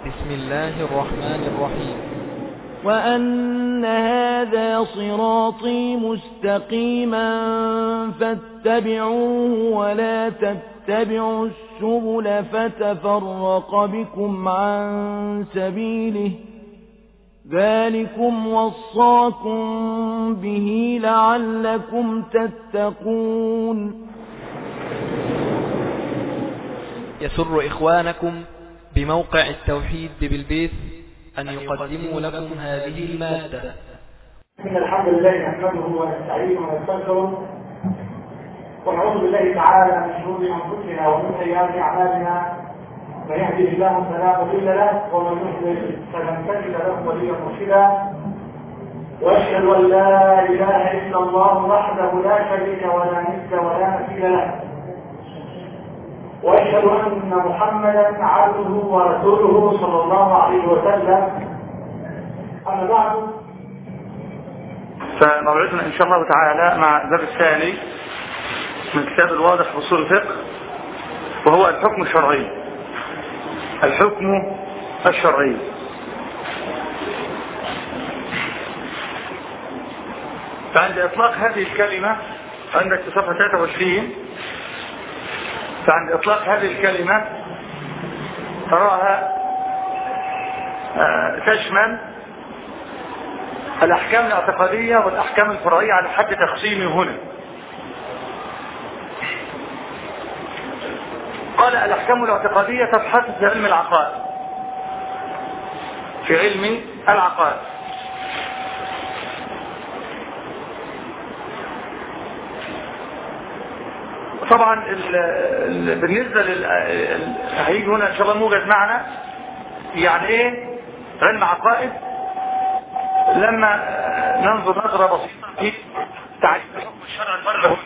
بسم الله الرحمن الرحيم وأن هذا صراطي مستقيما فاتبعوه ولا تتبعوا السبل فتفرق بكم عن سبيله ذلكم وصاكم به لعلكم تتقون يسر إخوانكم بموقع التوحيد بالبيت أن يقدموا لكم هذه المادة إن الحمد لله نحمده ونستعينه ونستغفره ونعوذ بالله تعالى من شرور أنفسنا ومن سيئات أعمالنا من يهده الله فلا مضل له ومن يضلل فلن تجد له وليا مرشدا واشهد ان لا اله الا الله وحده لا شريك ولا ند ولا مثيل له واشهد ان محمدا عبده ورسوله صلى الله عليه وسلم اما بعد فموعدنا ان شاء الله تعالى مع الباب الثاني من كتاب الواضح اصول الفقه وهو الحكم الشرعي الحكم الشرعي فعند اطلاق هذه الكلمه عندك في صفحه 23 فعند اطلاق هذه الكلمه تراها تشمل الاحكام الاعتقاديه والاحكام الفرعيه على حد تقسيمه هنا قال الاحكام الاعتقاديه تبحث في علم العقائد في علم العقائد طبعا ال ال بالنسبه لل هيجي هنا ان شاء الله موجز معنا يعني ايه علم عقائد لما ننظر نظره بسيطه في تعريف حكم الشرع الفرع هنا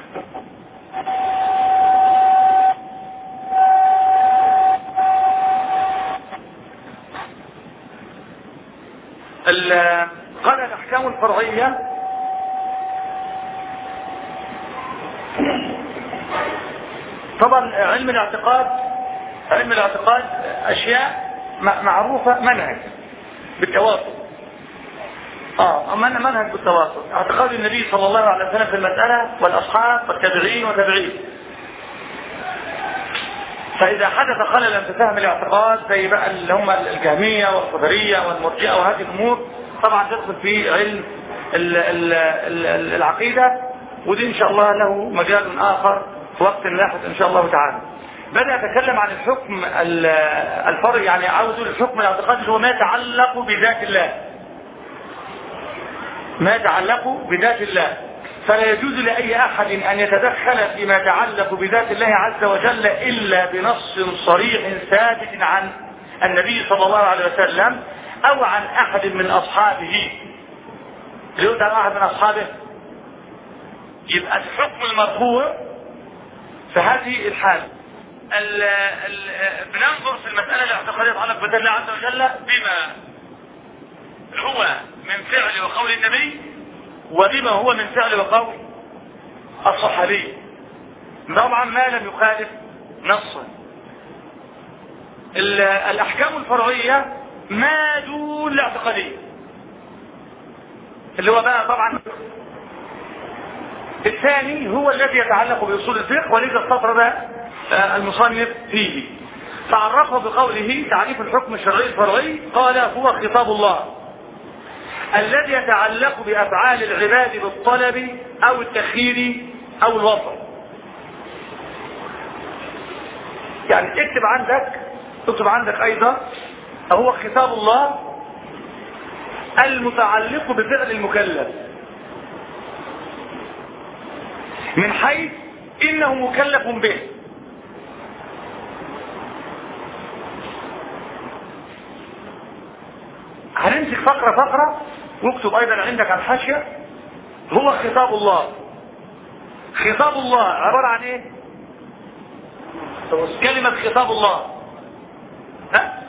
قال الاحكام الفرعيه طبعا علم الاعتقاد علم الاعتقاد اشياء معروفه منهج بالتواصل اه اما منهج بالتواصل اعتقاد النبي صلى الله عليه وسلم في المساله والاصحاب والتابعين وتابعين فإذا حدث خللا في فهم الاعتقاد زي بقى اللي هم الجهمية والقدرية والمرجئة وهذه الأمور طبعا تدخل في علم ال ال ال العقيدة ودي إن شاء الله له مجال آخر في وقت لاحق إن شاء الله تعالى. بدأ يتكلم عن الحكم الفرعي يعني عاوز يقول الحكم الاعتقادي اللي هو ما يتعلق بذات الله. ما يتعلق بذات الله. فلا يجوز لأي أحد أن يتدخل فيما يتعلق بذات الله عز وجل إلا بنص صريح ثابت عن النبي صلى الله عليه وسلم أو عن أحد من أصحابه لو عن أحد من أصحابه يبقى الحكم المرفوع في هذه الحالة ال ال بننظر في المسألة الاعتقادية تتعلق بذات الله عز وجل بما هو من فعل وقول النبي وبما هو من فعل وقول الصحابي طبعا ما لم يخالف نصا الاحكام الفرعيه ما دون الاعتقاديه اللي هو بقى طبعا الثاني هو الذي يتعلق باصول الفقه ولذا استطرد المصنف فيه تعرفه بقوله تعريف الحكم الشرعي الفرعي قال هو خطاب الله الذي يتعلق بافعال العباد بالطلب او التخيير او الوضع يعني اكتب عندك اكتب عندك ايضا هو خطاب الله المتعلق بفعل المكلف من حيث انه مكلف به هنمسك فقرة فقرة واكتب ايضا عندك على الحاشية هو خطاب الله خطاب الله عبارة عن ايه كلمة خطاب الله ها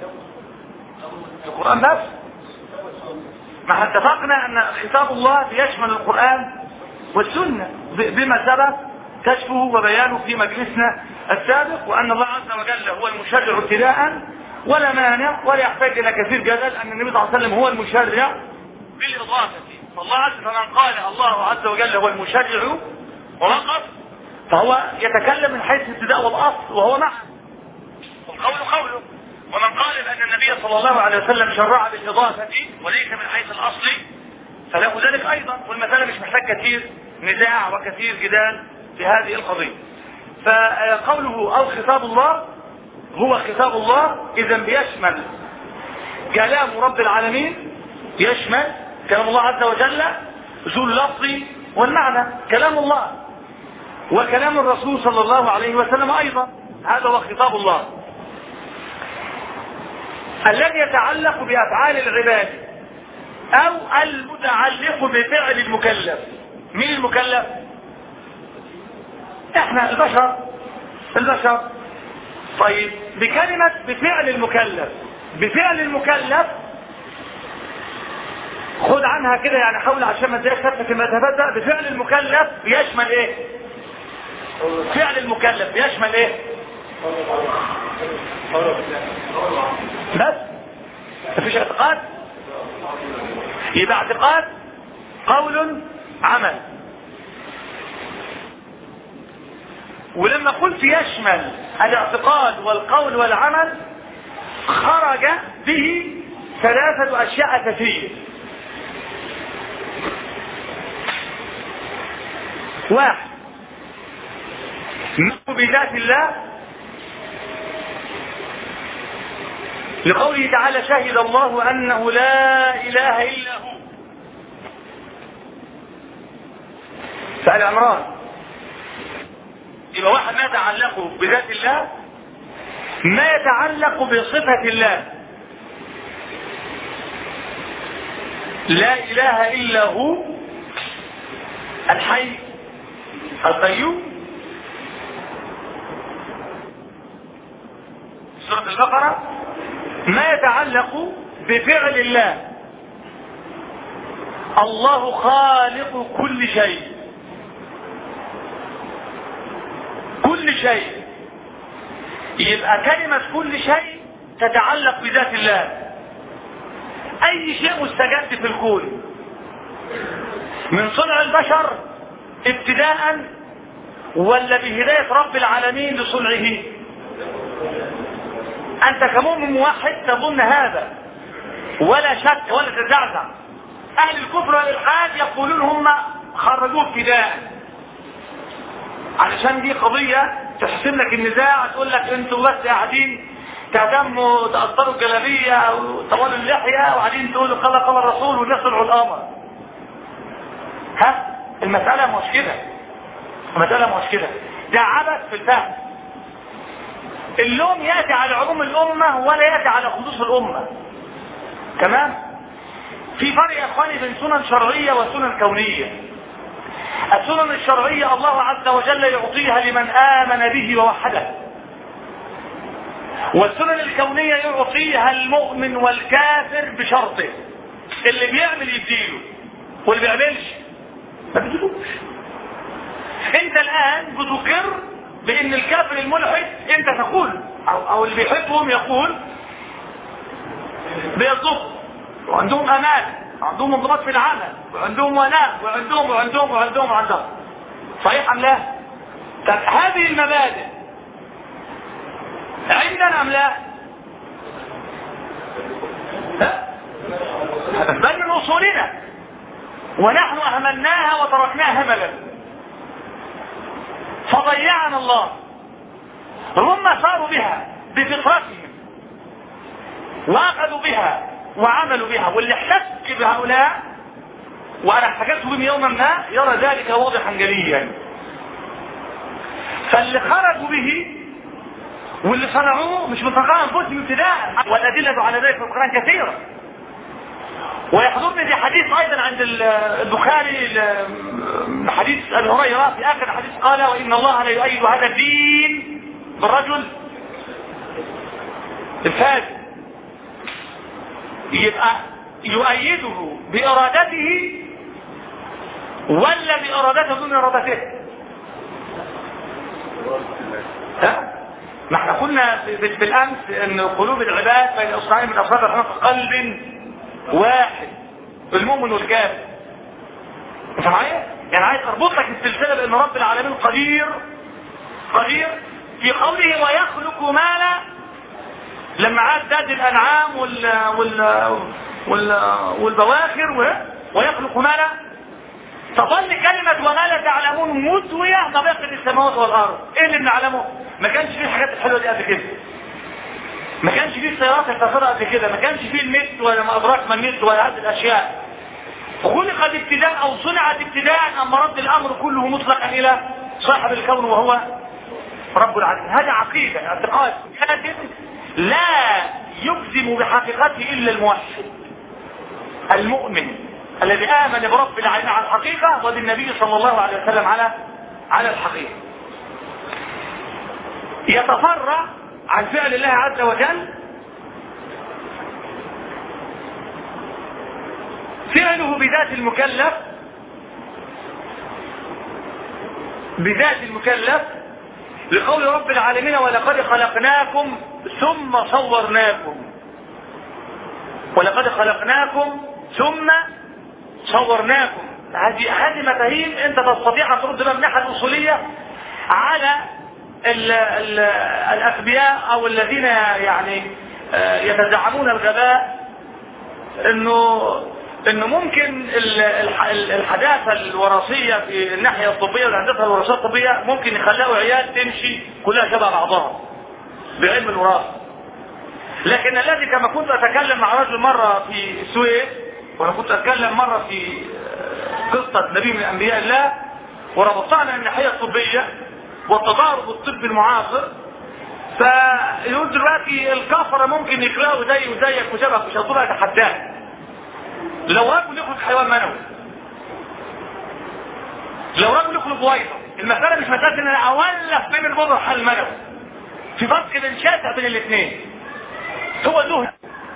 القرآن بس ما اتفقنا ان خطاب الله بيشمل القرآن والسنة بما سبق كشفه وبيانه في مجلسنا السابق وان الله عز وجل هو المشرع ابتداء ولا مانع ولا يحتاج الى كثير جدل ان النبي صلى الله عليه وسلم هو المشرع بالاضافه فالله عز فمن قال الله عز وجل هو المشرع ورقص فهو يتكلم من حيث الابتداء والاصل وهو معه والقول قوله ومن قال بان النبي صلى الله عليه وسلم شرع بالاضافه وليس من حيث الاصل فله ذلك ايضا والمساله مش محتاج كثير نزاع وكثير جدال في هذه القضيه فقوله او خطاب الله هو خطاب الله اذا بيشمل كلام رب العالمين يشمل كلام الله عز وجل ذو اللفظ والمعنى كلام الله وكلام الرسول صلى الله عليه وسلم ايضا هذا هو خطاب الله الذي يتعلق بافعال العباد او المتعلق بفعل المكلف مين المكلف احنا البشر البشر طيب بكلمة بفعل المكلف بفعل المكلف خد عنها كده يعني حاول عشان ما تلاقيش نفسك ما تبدا بفعل المكلف بيشمل ايه فعل المكلف بيشمل ايه بس مفيش اعتقاد يبقى اعتقاد قول عمل ولما قلت يشمل الاعتقاد والقول والعمل خرج به ثلاثة أشياء أساسية واحد نحو بذات الله لقوله تعالى شهد الله أنه لا إله إلا هو سأل عمران يبقى واحد ما يتعلق بذات الله ما يتعلق بصفة الله لا إله إلا هو الحي القيوم سورة البقرة ما يتعلق بفعل الله الله خالق كل شيء كل شيء يبقى كلمة كل شيء تتعلق بذات الله أي شيء مستجد في الكون من صنع البشر ابتداء ولا بهداية رب العالمين لصنعه أنت كمؤمن موحد تظن هذا ولا شك ولا تزعزع أهل الكفر والإلحاد يقولون هم خرجوه ابتداء علشان دي قضية تحسم لك النزاع تقول لك انتوا بس قاعدين تهتموا تأثروا الجلابية أو طوال اللحية وقاعدين تقولوا قال قال الرسول والناس طلعوا القمر ها المسألة مش كده المسألة مش كده ده عبث في الفهم اللوم يأتي على عموم الأمة ولا يأتي على خصوص الأمة تمام في فرق يا اخواني بين سنن شرعية وسنن كونية السنن الشرعية الله عز وجل يعطيها لمن آمن به ووحده والسنن الكونية يعطيها المؤمن والكافر بشرطه اللي بيعمل يديله واللي بيعملش ما بيديلوش انت الان بتقر بان الكافر الملحد انت تقول او, أو اللي بيحبهم يقول بيصدق وعندهم امان وعندهم انضباط في العمل وعندهم ولاء وعندهم وعندهم وعندهم وعندهم صحيح ام لا؟ طب هذه المبادئ عندنا ام لا؟ بل من اصولنا ونحن اهملناها وتركناها هملا فضيعنا الله هم صاروا بها بفطرتهم واخذوا بها وعملوا بها واللي احتك بهؤلاء وانا احتكت بهم يوما ما يرى ذلك واضحا جليا فاللي خرجوا به واللي صنعوه مش من تلقاء انفسهم ابتداء والادله على ذلك في القران كثيره ويحضرني في حديث ايضا عند البخاري حديث ابي هريره في اخر الحديث قال وان الله لا يؤيد هذا الدين بالرجل الفاسد يبقى يؤيده بارادته ولا بارادته دون ارادته ها ما احنا قلنا بالامس ان قلوب العباد بين اصبعين من اصابع الرحمن قلب واحد المؤمن والكافر انت معايا؟ يعني عايز اربط لك السلسله بان رب العالمين قدير قدير في قوله ويخلق ما لا لما عاد ذات الانعام وال وال وال والبواخر ويخلق ما لا تظل كلمة وما لا تعلمون مسوية طبيعة السماوات والأرض إيه اللي بنعلمه؟ ما كانش فيه الحاجات الحلوة دي قبل كده ما كانش فيه السيارات الكثيرة قبل كده ما كانش فيه النت ولا ما أدراك ما النت ولا هذه الأشياء خلقت ابتداء أو صنعت ابتداء أم رد الأمر كله مطلقا إلى صاحب الكون وهو رب العالمين هذا عقيدة اعتقاد لكن لا يجزم بحقيقته إلا الموحد المؤمن الذي آمن برب العالمين على الحقيقة وبالنبي صلى الله عليه وسلم على على الحقيقة يتفرع عن فعل الله عز وجل فعله بذات المكلف بذات المكلف لقول رب العالمين ولقد خلقناكم ثم صورناكم ولقد خلقناكم ثم صورناكم هذه هذه مفاهيم انت تستطيع ان ترد بها من الناحيه الاصوليه على ال ال الاغبياء او الذين يعني يتزعمون الغباء انه انه ممكن الحداثه الوراثيه في الناحيه الطبيه والهندسه الوراثيه الطبيه ممكن يخلقوا عيال تمشي كلها شبه بعضها بعلم الوراثه لكن الذي كما كنت اتكلم مع رجل مره في السويس وانا كنت اتكلم مره في قصه نبي من انبياء الله وربطنا من الناحيه الطبيه والتضارب الطبي المعاصر فيقول دلوقتي الكفره ممكن يخلقوا زي وزيك وشبك مش هتقول اتحداك لو رجل يخلق حيوان منوي لو رجل يخلق بويضه المساله مش مساله ان انا اولف بين البيضه والحل المنوي في فرق بين شاسع بين الاثنين هو ذهن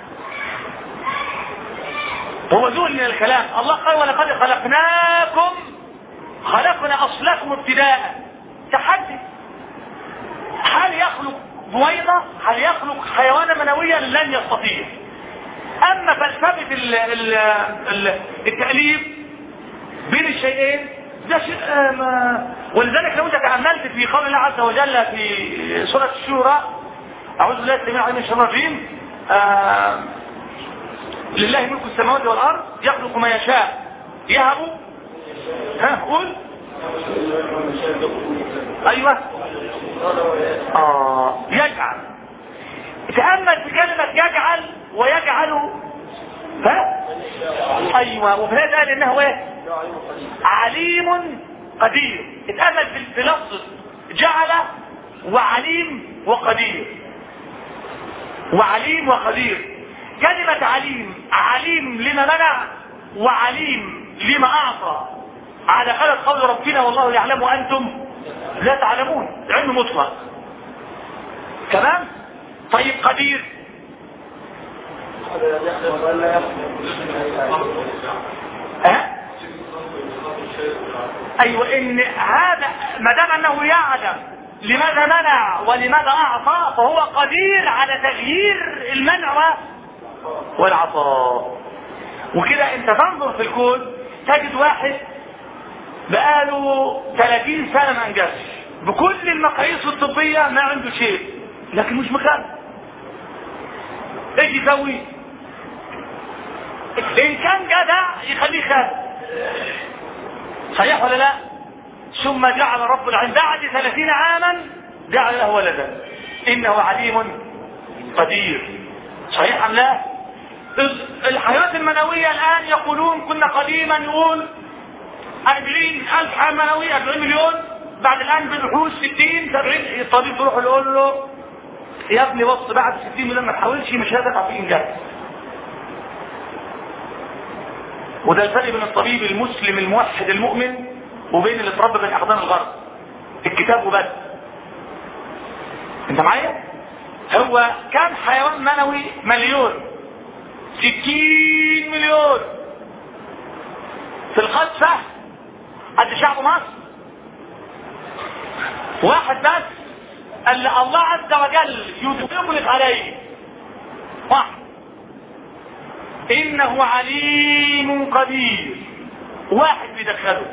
هو ذهن من الكلام الله قال ولقد خلقناكم خلقنا اصلكم ابتداء تحدي هل يخلق بويضه هل يخلق حيوانا منويا لن يستطيع اما فلسفه ال ال ال التاليف بين الشيئين ده شيء ما ولذلك لو انت تاملت في قول الله عز وجل في سوره الشورى اعوذ بالله السميع العليم من الشيطان الرجيم آه لله ملك السماوات والارض يخلق ما يشاء يهب ها قول ايوه اه يجعل تامل في كلمه يجعل ويجعل ها ايوه وفي هذا قال انه ايه عليم قدير اتامل في لفظ جعل وعليم وقدير وعليم وقدير كلمة عليم عليم لما منع وعليم لما اعطى على خلق قول ربنا والله يعلم وانتم لا تعلمون علم مطلق تمام طيب قدير أه؟ ايوه ان هذا ما دام انه يعلم لماذا منع ولماذا اعطى فهو قدير على تغيير المنع والعطاء وكده انت تنظر في الكون تجد واحد بقاله 30 سنه ما انجزش بكل المقاييس الطبيه ما عنده شيء لكن مش مكان ايش يسوي ان كان جدع يخليه خالد صحيح ولا لا ثم جعل رب العالمين بعد ثلاثين عاما جعل له ولدا انه عليم قدير صحيح ام لا الحياة المنوية الآن يقولون كنا قديما يقول 40 ألف حياة منوية 40 مليون بعد الآن بنحوس 60 70 الطبيب تروح يقول له يا ابني بص بعد 60 مليون ما تحاولش مش هتقع في إنجاز وده الفرق بين الطبيب المسلم الموحد المؤمن وبين اللي اتربى بين احضان الغرب الكتاب وبس انت معايا هو كم حيوان منوي مليون ستين مليون في الخلفة قد شعب مصر واحد بس اللي الله عز وجل يطلق عليه واحد انه عليم قدير واحد بيدخله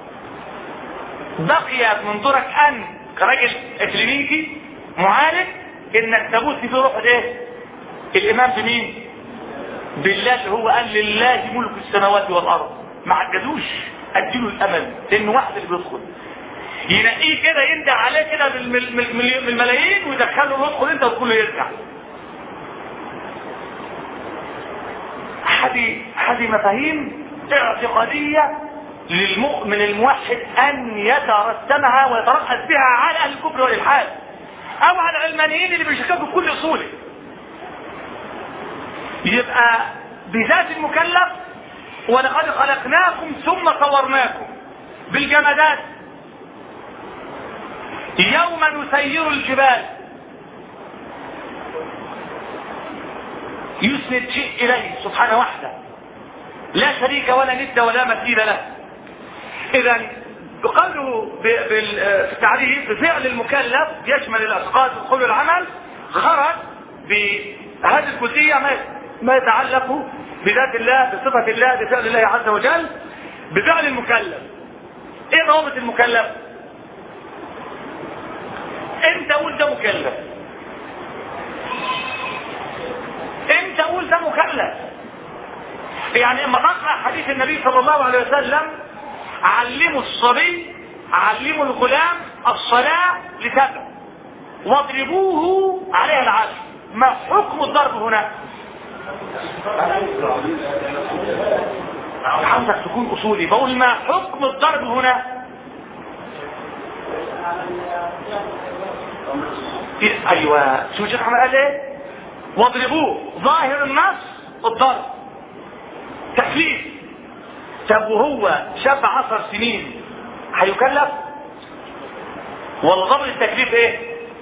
بقي من دورك ان كراجل اكلينيكي معالج انك تبوس في روح ايه الايمان بمين بالله اللي هو قال لله ملك السماوات والارض ما عجزوش اديله الامل لان واحد اللي بيدخل ينقيه كده يندع عليه كده بالملايين ويدخله يدخل انت وكله يرجع هذه هذه مفاهيم اعتقاديه للمؤمن الموحد ان يترسمها ويترأس بها على اهل الكفر والالحاد او على العلمانيين اللي بيشككوا في كل اصوله يبقى بذات المكلف ولقد خلقناكم ثم صورناكم بالجمادات يوم نسير الجبال يسند شيء اليه سبحانه وحده لا شريك ولا ند ولا مثيل له اذا قوله في التعريف بفعل المكلف يشمل الاسقاط والقول والعمل خرج بهذه الجزئيه ما ما يتعلق بذات الله بصفه الله بفعل الله عز وجل بفعل المكلف ايه ضابط المكلف انت قول ده مكلف انت قول ده مكلف يعني اما تقرا حديث النبي صلى الله عليه وسلم علموا الصبي علموا الغلام الصلاة لسبع واضربوه عليها العشر ما حكم الضرب هنا عاوزك تكون اصولي بقول ما حكم الضرب هنا ايوه شو شيخ احمد قال ايه واضربوه ظاهر النص الضرب تكليف طب وهو شاب عشر سنين هيكلف ولا ضابط التكليف ايه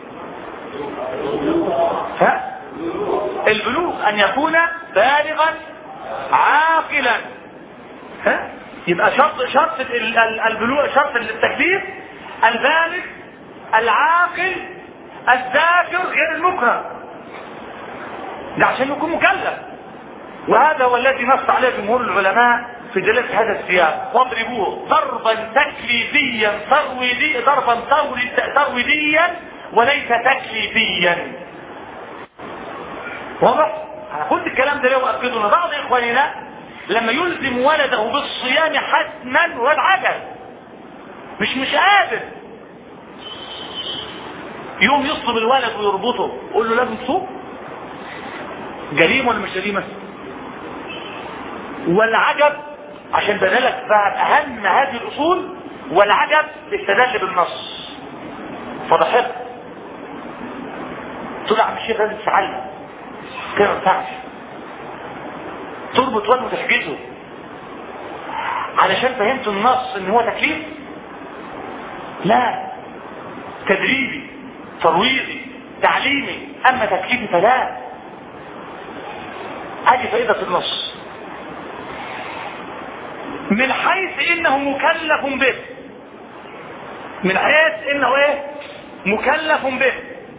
ها البلوغ ان يكون بالغا عاقلا ها يبقى شرط شرط البلوغ شرط التكليف البالغ العاقل الذاكر غير المكره ده عشان يكون مكلف وهذا هو الذي نص عليه جمهور العلماء في دلالة هذا السياق واضربوه ضربا تكليفيا ترويدي ضربا ترويديا وليس تكليفيا واضح؟ انا قلت الكلام ده ليه واكده ان بعض اخواننا لما يلزم ولده بالصيام حتما والعجل مش مش قادر يوم يصلب الولد ويربطه يقول له لازم تصوم جريمه ولا مش جريمه والعجب عشان بدلك بعد اهم هذه الاصول والعجب استدل بالنص فضحكت تقول يا عم الشيخ لازم تتعلم كده ما ينفعش تربط وجهه وتحجزه علشان فهمت النص ان هو تكليف لا تدريبي ترويضي تعليمي اما تكليفي فلا ادي فائده النص من حيث انه مكلف به من حيث انه ايه مكلف به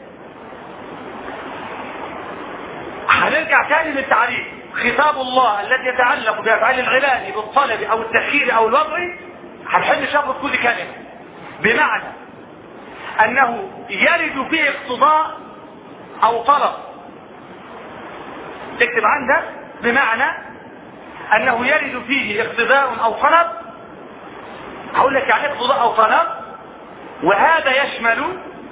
هنرجع تاني للتعريف خطاب الله الذي يتعلق بافعال العباد بالطلب او التخيير او الوضع هنحل شفره كل كلمه بمعنى انه يرد فيه اقتضاء او طلب اكتب عندك بمعنى انه يرد فيه اقتضاء او طلب هقول لك يعني اقتضاء او طلب وهذا يشمل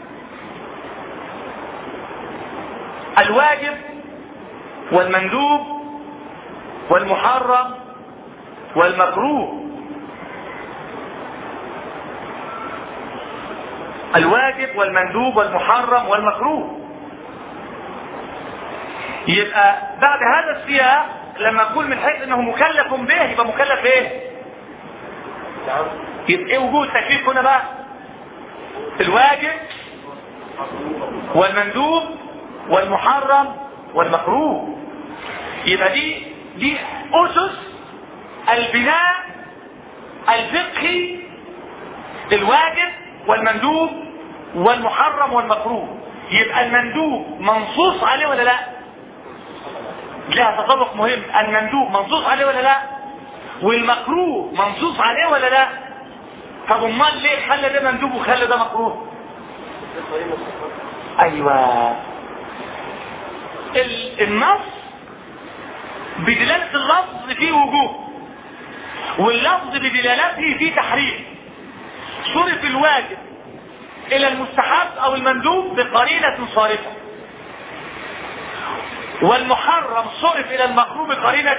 الواجب والمندوب والمحرم والمكروه الواجب والمندوب والمحرم والمكروه يبقى بعد هذا السياق لما نقول من حيث انه مكلف به يبقى مكلف ايه يبقى ايه وجود تكليف هنا بقى الواجب والمندوب والمحرم والمكروه يبقى دي دي اسس البناء الفقهي للواجب والمندوب والمحرم والمكروه يبقى المندوب منصوص عليه ولا لا لها تطابق مهم المندوب منصوص عليه ولا لا والمكروه منصوص عليه ولا لا طب امال ليه خلى ده مندوب وخلى ده مكروه ايوه النص بدلالة اللفظ فيه وجوه واللفظ بدلالته فيه تحريم صرف الواجب الى المستحب او المندوب بقرينة صارفة والمحرم صرف الى المكروه بقرينة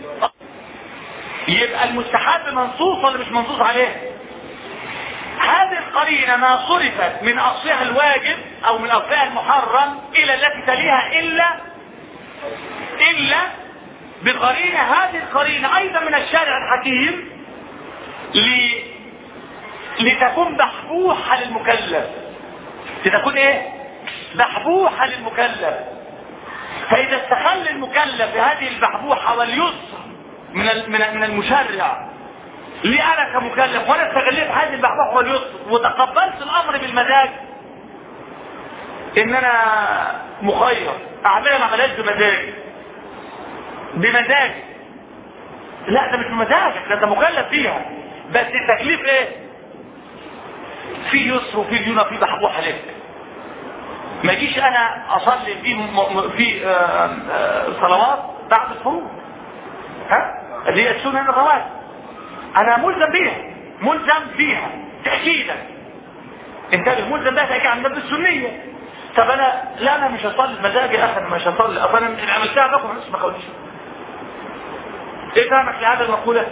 يبقى المستحب منصوص ولا مش منصوص عليه هذه القرينة ما صرفت من اصلها الواجب او من اصلها المحرم الى التي تليها الا الا بقرينة هذه القرينة ايضا من الشارع الحكيم ل... لتكون بحبوحة للمكلف لتكون ايه بحبوحة للمكلف فاذا استخل المكلف بهذه البحبوحة واليسر من من من المشرع لي انا كمكلف وانا استغليت هذه البحبوحة واليسر وتقبلت الامر بالمزاج ان انا مخير اعملها ما عملهاش بمزاجي بمزاجي لا ده مش بمزاجك ده انت مكلف فيها بس التكليف ايه في يسر وفي ليون وفي بحبوحة لك ما يجيش انا اصلي في م... في آآ آآ صلوات بعد الفروض ها اللي هي السنن الرواتب انا ملزم بيها ملزم بيها تاكيدا انتبه ملزم بيها تاكيدا عن النبي السنيه طب انا لا انا مش هصلي بمزاجي اخر مش هصلي اصل انا اللي عملتها باخد نص ما قوليش ايه فهمك لهذا المقوله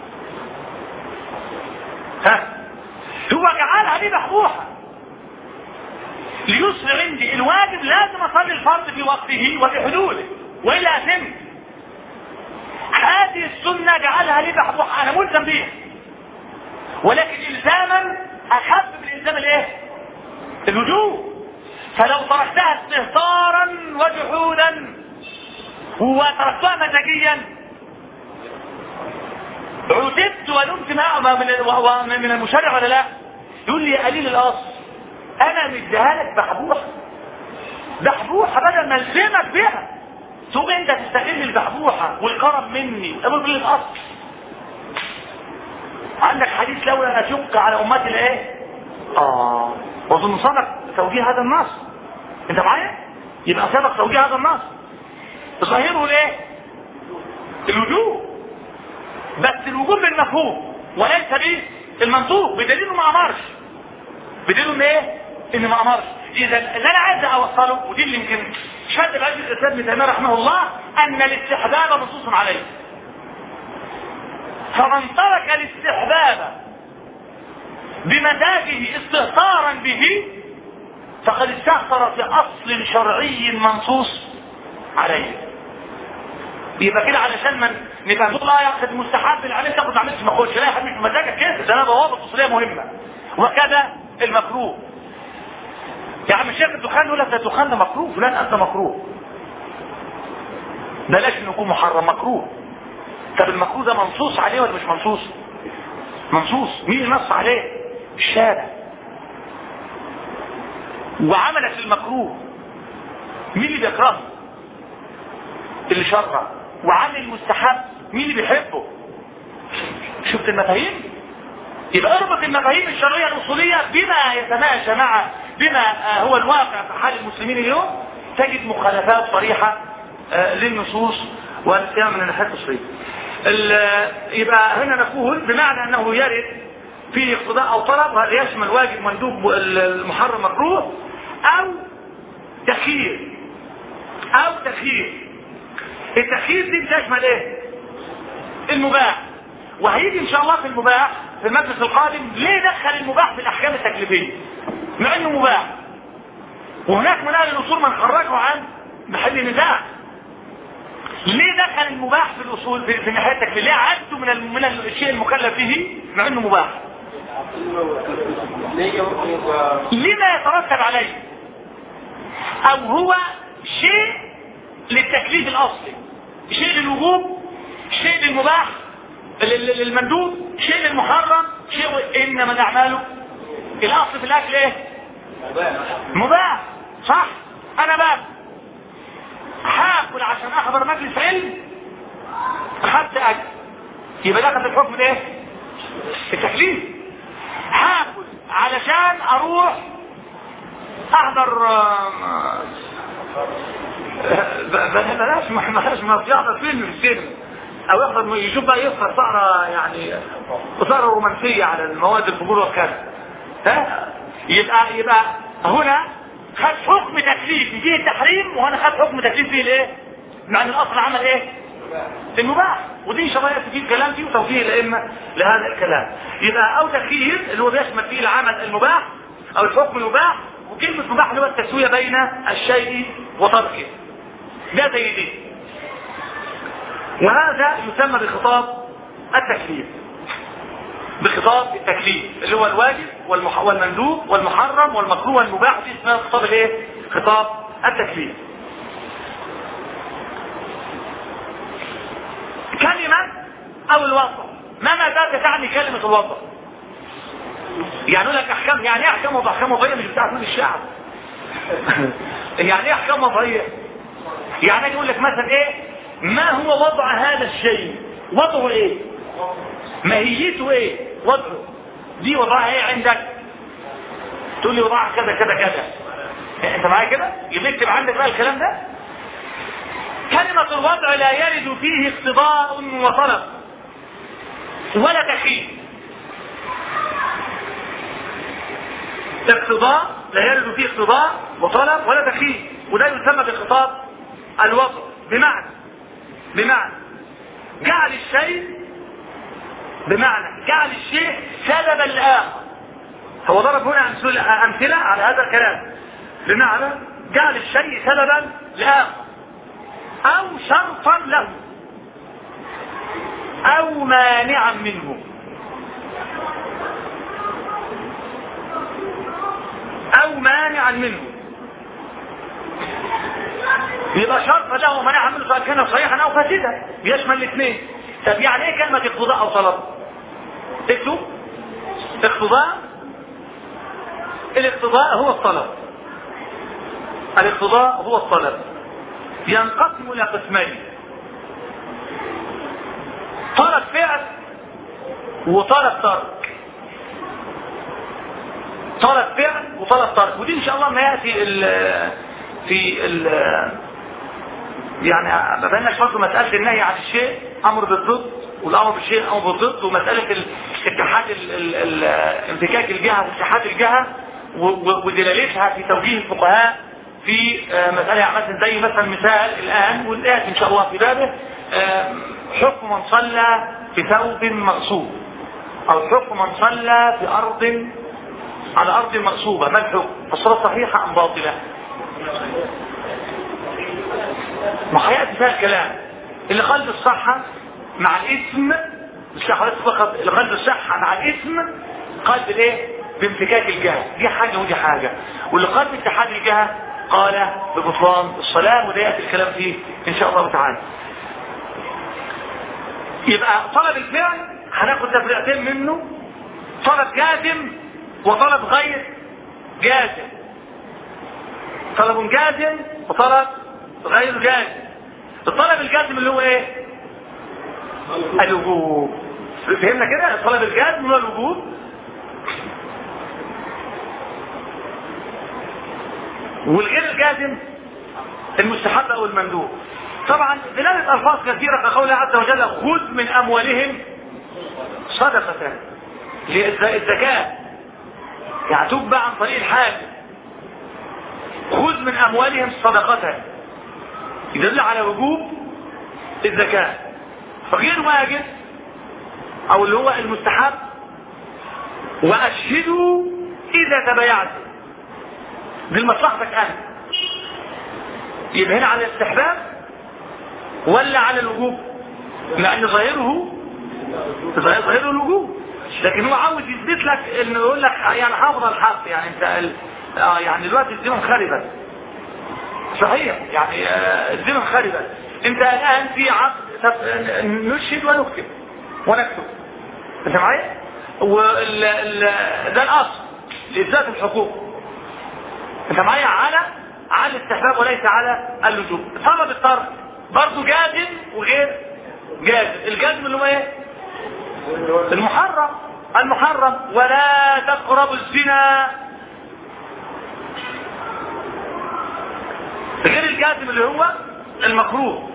ها هو جعلها لي محبوحه ليسر عندي الواجب لازم اصلي الفرض في وقته وفي حدوده والا اثمت هذه السنه جعلها لي محبوحه انا ملزم بيها ولكن الزاما اخف من الزام الايه الوجوب فلو تركتها استهتارا وجحودا وتركتها مزاجيا عتبت ولمت من من المشرع ولا لا يقول لي يا قليل الاصل انا مديها لك بحبوحه بحبوحه بدل ما الزمك بيها ثم انت تستغل البحبوحه والكرم مني وتقول لي الاصل عندك حديث لولا اشق على امتي الايه اه واظن صدق توجيه هذا النص انت معايا يبقى سبق توجيه هذا النص ظاهره الايه الوجوب بس الوجوب بالمفهوم وليس به المنطوق بدليل ما امرش بدليل ان ايه ان ما امرش اذا اللي انا عايز اوصله ودي اللي يمكن شد العزيز الاسلام ابن تيميه رحمه الله ان الاستحباب منصوص عليه فمن ترك الاستحباب بمزاجه استهتارا به فقد استهتر في اصل شرعي منصوص عليه يبقى كده علشان من نبقى نقول لا ياخد المستحب اللي عليه تاخد ما عملتش ما اخدش لا يا حبيبي مزاجك كده ده انا ضوابط اصوليه مهمه وكذا المكروه يا عم الشيخ الدخان يقول لك ده الدخان ده مكروه فلان انت مكروه بلاش انه يكون محرم مكروه طب المكروه ده منصوص عليه ولا مش منصوص منصوص مين اللي نص عليه الشارع وعملت المكروه مين اللي بيكرهه اللي شرع وعمل المستحب مين اللي بيحبه شفت المفاهيم يبقى اربط المفاهيم الشرعيه الاصوليه بما يتماشى مع بما هو الواقع في حال المسلمين اليوم تجد مخالفات صريحه للنصوص والقيام من الناحيه التصريح يبقى هنا نقول بمعنى انه يرد في اقتضاء او طلب وهذا يشمل واجب مندوب المحرم مكروه او تخيير او تخيير التخيير دي بتشمل ايه المباح وهيجي ان شاء الله في المباح في المجلس القادم ليه دخل المباح في الاحكام التكليفيه مع انه مباح وهناك من اهل الاصول من خرجه عن محل نزاع ليه دخل المباح في الاصول في, في الناحيه التكليفيه ليه عدته من ال... من الشيء المكلف به مع انه مباح لما يترتب عليه او هو شيء للتكليف الاصلي شيء للوجوب شيء للمباح للمندوب شيء للمحرم شيء انما الاعمال الاصل في الاكل ايه مباح صح انا بقى هاكل عشان احضر مجلس علم خدت اجر يبقى دخل في الحكم الايه التكليف هاكل علشان اروح احضر آه، بلاش ما بلاش ما يحضر فيلم في السينما او يحضر يشوف بقى يسهر سهره يعني سهره رومانسيه على المواد الفجور والكذا ها يبقى يبقى هنا خد حكم تكليفي فيه التحريم وهنا خد حكم تكليفي فيه الايه؟ مع ان الاصل عمل ايه؟ المباح ودي ان شاء الله ياتي فيه الكلام فيه وتوجيه الائمه لهذا الكلام يبقى او تكليف اللي هو بيشمل فيه العمل المباح او الحكم المباح وكلمه مباح اللي هو التسويه بين الشيء وتركه ده زي دي وهذا يسمى بخطاب التكليف بخطاب التكليف اللي هو الواجب والمح... والمندوب والمحرم والمكروه والمباح دي اسمها خطاب الايه؟ خطاب التكليف. كلمة او الوضع ما ماذا تعني كلمة الوضع؟ يعني يقول لك احكام يعني ايه احكام وضع احكام وضعيه مش بتاعت الشعب يعني ايه احكام وضعيه؟ يعني يقول لك مثلا ايه؟ ما هو وضع هذا الشيء؟ وضعه ايه؟ ماهيته ايه وضعه دي وضعها ايه عندك تقول لي وضعها كذا كذا كذا انت معايا كده يبقى اكتب عندك بقى الكلام ده كلمة الوضع لا يرد فيه اقتضاء وطلب ولا تخيل اقتضاء لا يرد فيه اقتضاء وطلب ولا تخيل وده يسمى بخطاب الوضع بمعنى بمعنى جعل الشيء بمعنى جعل الشيء سببا لآخر هو ضرب هنا أمثلة على هذا الكلام بمعنى جعل الشيء سببا لآخر أو شرطا له أو مانعا منه أو مانعا منه يبقى شرط له ومنعا منه سواء كان صحيحا أو فاسدا يشمل الاثنين طب يعني ايه كلمة اقتضاء أو طلب؟ اكتب اقتضاء الاقتضاء هو الطلب الاقتضاء هو الطلب ينقسم الى قسمين طلب فعل وطلب ترك طلب فعل وطلب ترك ودي ان شاء الله ما ياتي ال في ال يعني ببين لك برضه مساله النهي عن الشيء امر بالضد والامر بالشيء امر بالضد ومساله اتحاد انفكاك الجهه واتحاد الجهه ودلالتها في توجيه الفقهاء في مسألة مثلا زي مثلا مثال الآن والآتي إن شاء الله في بابه حكم من صلى في ثوب مغصوب أو حكم من صلى في أرض على أرض مغصوبة ما الحكم؟ الصلاة صحيحة أم باطلة؟ ما هيأتي فيها الكلام اللي قلب الصحة مع الاسم مش حضرتك فقط اللي قلب الصحة مع الاسم قلب الايه؟ بامتكاك الجهة دي حاجة ودي حاجة واللي قلب اتحاد الجهة قال ببطلان الصلاة وده يأتي الكلام فيه إن شاء الله تعالى يبقى طلب الفعل هناخد تفريعتين منه طلب جازم وطلب غير جازم طلب جازم وطلب غير جازم الطلب الجازم اللي هو ايه الوجوب فهمنا كده الطلب الجازم هو الوجوب والغير الجازم المستحب او المندوب طبعا دلالة الفاظ كثيرة كقوله عز وجل خذ من اموالهم صدقة الزكاة يعني تتبع عن طريق الحاكم خذ من اموالهم صدقة يدل على وجوب الزكاة فغير واجب او اللي هو المستحب واشهدوا اذا تبايعتم دي لمصلحتك انت يبقى هنا على الاستحباب ولا على الوجوب لان ظاهره ظاهره الوجوب لكن هو عاوز يثبت لك انه يقول لك يعني حافظ الحق يعني انت ال... آه يعني دلوقتي الذمم خربت صحيح يعني آه الذمم خربت انت الان في عقد نشهد ونكتب ونكتب انت معايا؟ وال... ال... ده الاصل لاثبات الحقوق انت معايا على على الاستحباب وليس على اللزوم طلب الترك برضه جازم وغير جازم الجازم اللي هو ايه المحرم المحرم ولا تقربوا الزنا غير الجازم اللي هو المكروه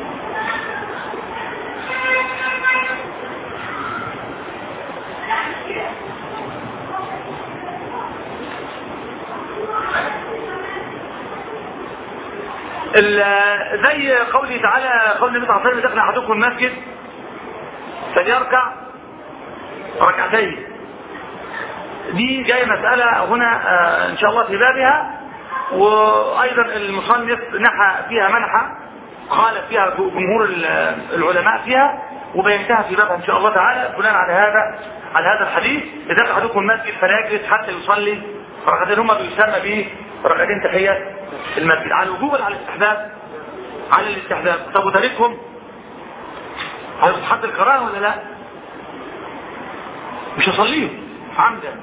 زي قوله تعالى قول النبي صلى الله عليه وسلم دخل احدكم المسجد فليركع ركعتين دي جايه مساله هنا آه ان شاء الله في بابها وايضا المصنف نحى فيها منحى قال فيها جمهور العلماء فيها وبينتهى في بابها ان شاء الله تعالى بناء على هذا على هذا الحديث اذا احدكم المسجد فلا يجلس حتى يصلي ركعتين هما بيسمى به ركعتين تحيه المسجد على الوجوب ولا على الاستحباب؟ على الاستحباب طب وتاركهم هيتحط الكراهه ولا لا؟ مش هصليهم عمدا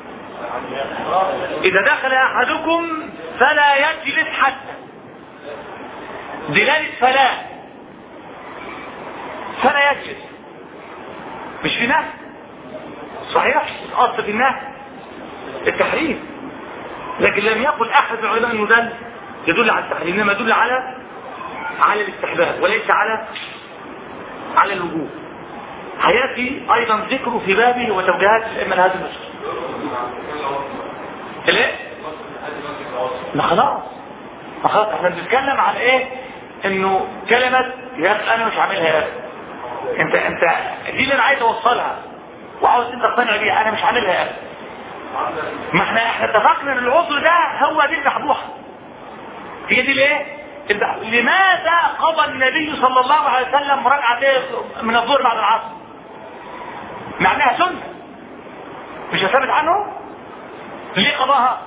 إذا دخل أحدكم فلا يجلس حتى دلالة فلا فلا يجلس مش في نهي صحيح الأصل في النهي التحريم لكن لم يقل أحد من العلماء أنه ده يدل على التحريم إنما يدل على على الاستحباب وليس على على الوجوب هياتي ايضا ذكره في بابه وتوجيهات الائمه لهذا المسجد ليه؟ ما خلاص ما خلاص احنا بنتكلم عن ايه انه كلمة يا اخي انا مش عاملها يا اخي انت انت دي اللي انا عايز اوصلها وعاوز انت تقتنع بيها انا مش عاملها يا اخي ما احنا احنا اتفقنا ان العذر ده هو دي المحبوحه هي دي الايه لماذا قضى النبي صلى الله عليه وسلم ركعتين من الظهر بعد العصر معناها سنه مش ثابت عنه ليه قضاها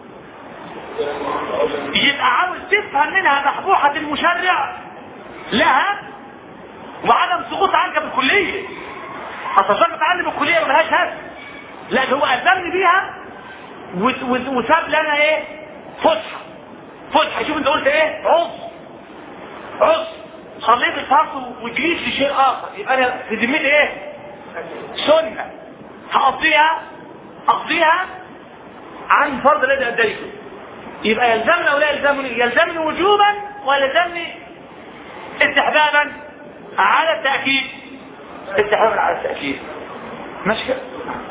يبقى عاوز تفهم منها محبوحة المشرع لها وعدم سقوط عنك بالكلية اصل عشان تتعلم الكلية ملهاش هدف لا ده هو ألزمني بيها وساب لنا ايه فسحة فسحة شوف انت قلت ايه عصر عصر صليت الفرض وجريت لشيء اخر يبقى انا في ذمتي ايه سنة هقضيها اقضيها عن فرض الذي اديته يبقى يلزمني او لا يلزمني يلزمني وجوبا ويلزمني استحبابا على التأكيد استحبابا على التأكيد ماشي كده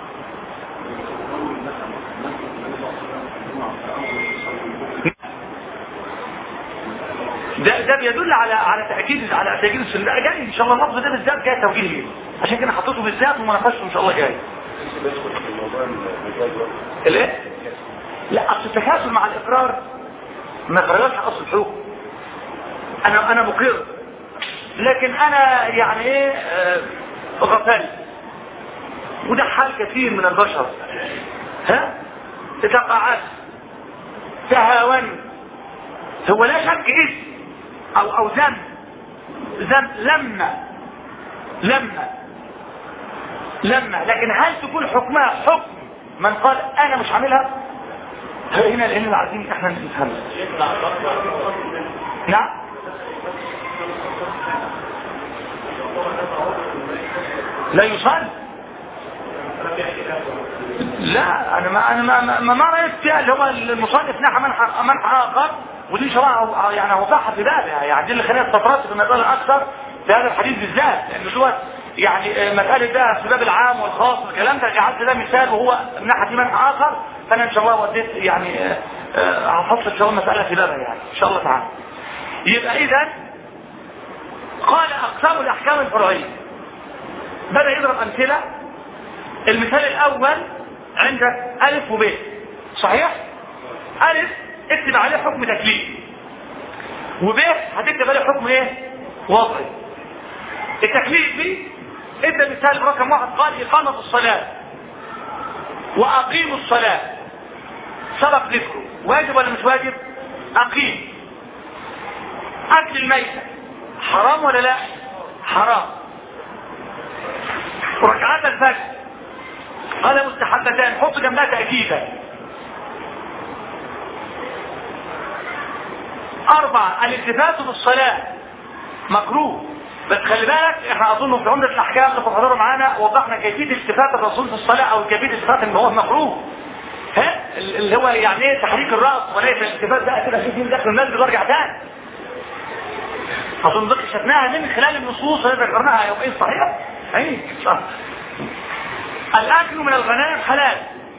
ده ده بيدل على على تاكيد على تاكيد السنه ده جاي ان شاء الله اللفظ ده بالذات جاي توجيه ليه عشان كده حطيته بالذات وما ناقشته ان شاء الله جاي الايه لا اصل التكاسل مع الاقرار ما يخرجش اصل الحكم انا انا مقر لكن انا يعني ايه آه غفلت وده حال كثير من البشر ها تتقاعس تهاون هو لا شك اسم او او ذنب ذنب لما لما لما لكن هل تكون حكمها حكم من قال انا مش عاملها هنا هنا اللي عايزين احنا نفهمها نعم لا يصلي لا انا ما انا ما ما, ما رايت فيها اللي هو المصنف نحى منحى منحى اخر ودي شرائع يعني وضعها في بالها يعني دي اللي خليها تترتب في المساله اكثر في هذا الحديث بالذات لان دوت يعني مساله ده في باب العام والخاص والكلام ده جعلت ده مثال وهو من ناحيه منحى اخر فانا ان شاء الله وديت يعني هفصل ان شاء الله مساله في بابها يعني ان شاء الله تعالى يبقى اذا قال اقسام الاحكام الفرعيه بدا يضرب امثله المثال الاول عندك الف وب صحيح الف اكتب عليه حكم تكليف وب هتكتب عليه حكم ايه وضعي التكليف دي ادى مثال رقم واحد قال اقامه الصلاه واقيموا الصلاه سبق ذكره واجب ولا مش واجب اقيم اكل الميتة حرام ولا لا حرام ركعات الفجر قال مستحبتان حط جنبها تأكيدا أربعة الالتفات بالصلاة مكروه بس خلي بالك احنا اظن في عمدة الاحكام اللي حضروا معانا وضحنا كيفية التفات الرسول في الصلاة او كيفية الالتفات ان هو مكروه ها اللي هو يعني ايه تحريك الراس وليس الالتفات بقى كده شوف مين داخل المسجد وارجع تاني اظن ذكر شفناها من خلال النصوص اللي ذكرناها يومين صحيح اي صح الاكل من الغنائم حلال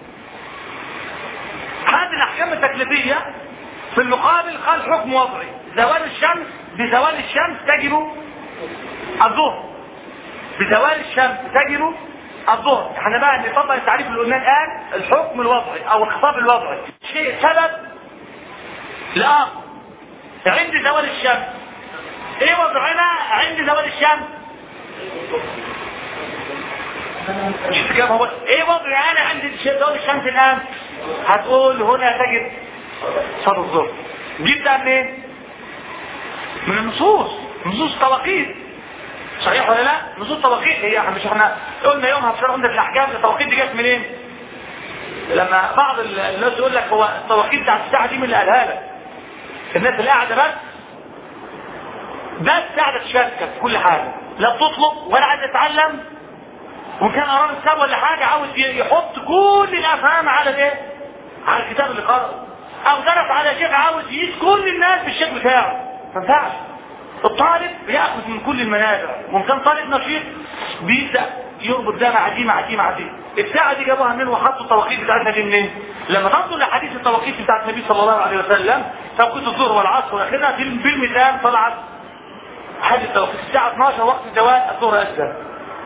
هذه الاحكام التكليفيه في المقابل قال حكم وضعي زوال الشمس بزوال الشمس تجب الظهر بزوال الشمس تجب الظهر احنا بقى نطبق التعريف اللي قلناه الان الحكم الوضعي او الخطاب الوضعي شيء سبب لاخر عند زوال الشمس ايه وضعنا عند زوال الشمس شفت كيف هو ايه وضعي انا عند زوال الشمس الان هتقول هنا تجد صلاة الظهر جبتها منين من النصوص نصوص توقيت صحيح ولا لا نصوص توقيت هي مش احنا قلنا يومها في شرح عمدة الاحكام التوقيت دي جت منين لما بعض الناس يقول لك هو التوقيت بتاع الساعه دي من اللي قالها لك الناس اللي قاعده بس بس قاعده تشاركك في كل حاجه لا بتطلب ولا عايز تتعلم وكان قرار السبب ولا حاجه عاوز يحط كل الافهام على الايه؟ على الكتاب اللي قرأه او درس على شيخ عاوز يقيس كل الناس بالشيخ بتاعه ما ينفعش الطالب بياخذ من كل المنابع وكان طالب نشيط بيبدا يربط ده مع دي مع دي مع دي الساعه دي جابوها منين وحطوا التوقيت بتاعتنا دي منين لما تنظر لحديث التوقيت بتاعت النبي صلى الله عليه وسلم توقيت الظهر والعصر واخرها في بالمثال طلعت حديث التوقيت الساعه 12 وقت زوال الظهر اذن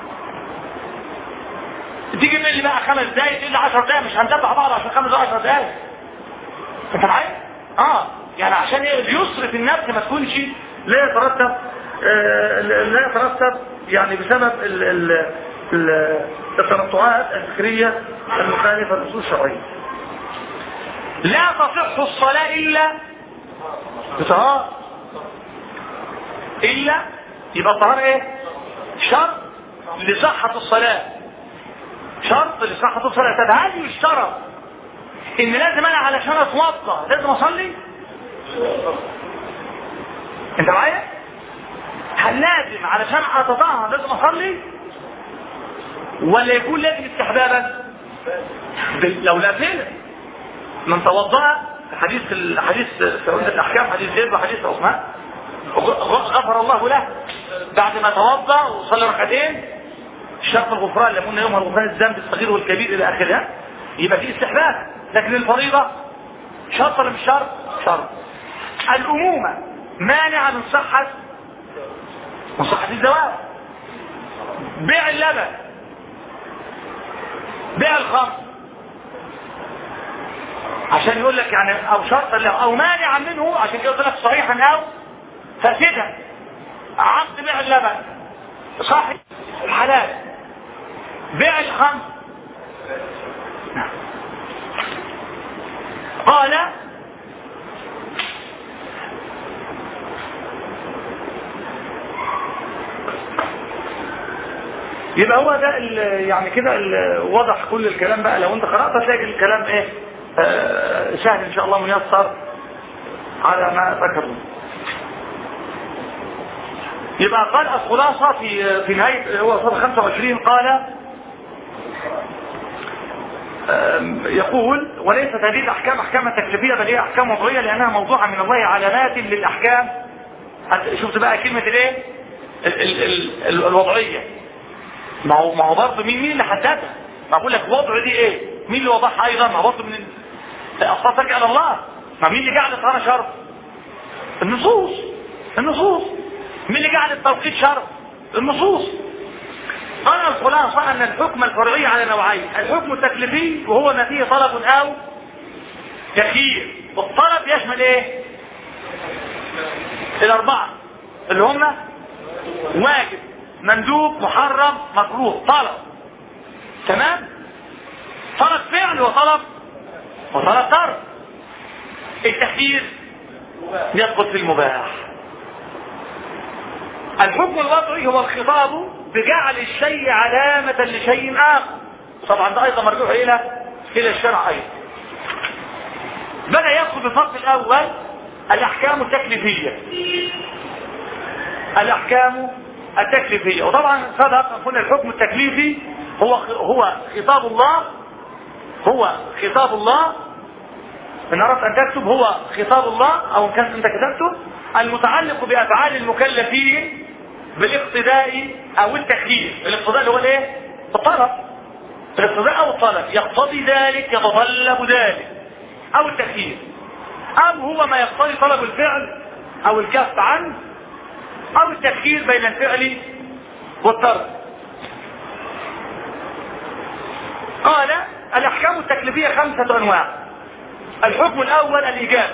تيجي تقول لي بقى خمس دقايق تقول لي 10 دقايق مش هندفع بعض عشان خمس 10 دقايق انت معايا؟ اه يعني عشان يصرف النفس ما تكونش لا يترتب آه لا يترتب يعني بسبب ال ال ال التنطعات الفكرية المخالفة للأصول الشرعية. لا تصح الصلاة إلا بطهارة. إلا يبقى الطهارة إيه؟ شرط لصحة الصلاة. شرط لصحة الصلاة، طب هل يشترط إن لازم أنا علشان أتوضأ لازم أصلي؟ انت معايا هل لازم علشان اتطهر لازم اصلي ولا يكون لازم استحبابا لو لا فين من توضا حديث الحديث في عمدة الاحكام حديث زيد وحديث عثمان غفر الله له بعد ما توضا وصلى ركعتين شرط الغفران اللي قلنا يومها الغفران الذنب الصغير والكبير الى اخره يبقى في استحباب لكن الفريضه شرط ولا مش شرط؟ شرط الامومه مانعة من صحة من صحة الزواج بيع اللبن بيع الخمر عشان يقول لك يعني او شرط او مانعا منه عشان كده لك صريحا او فاسدا عقد بيع اللبن صحيح حلال بيع الخمر قال يبقى هو ده يعني كده وضح كل الكلام بقى لو انت قرأت هتلاقي الكلام ايه آه سهل ان شاء الله ميسر على ما ذكرنا يبقى قال الخلاصة في في نهاية هو صفحة 25 قال يقول وليست هذه الاحكام احكام تكليفيه بل هي احكام وضعيه لانها موضوعه من الله علامات للاحكام شفت بقى كلمه الايه الوضعيه ما هو ما هو برضه مين مين اللي حددها؟ ما بقول لك وضع دي ايه؟ مين اللي وضعها ايضا؟ ما برضه من اصلا ترجع الله ما مين اللي جعل الطهاره شرط؟ النصوص النصوص مين اللي جعل التوقيت شرط؟ النصوص قال الخلاصة أن الحكم الفرعي على نوعين الحكم التكليفي وهو ما فيه طلب أو تخيير والطلب يشمل إيه؟ الأربعة اللي هم واجب مندوب محرم مكروه طلب تمام طلب فعل وطلب وطلب ترك التخيير يدخل في المباح الحكم الوضعي هو الخطاب بجعل الشيء علامة لشيء آخر طبعا ده أيضا مرجوع إلى إلى الشرع أيضا بدأ يدخل بالفصل الأول الاحكام التكليفيه الاحكام التكليفيه وطبعا سبق قلنا الحكم التكليفي هو هو خطاب الله هو خطاب الله ان اردت ان تكتب هو خطاب الله او ان كانت انت كتبته المتعلق بافعال المكلفين بالاقتداء او التخيير الاقتداء اللي هو الايه الطلب الاقتداء او الطلب يقتضي ذلك يتطلب ذلك او التخيير ام هو ما يقتضي طلب الفعل او الكف عنه او التخيير بين الفعل والترك قال الاحكام التكليفيه خمسه انواع الحكم الاول الايجاب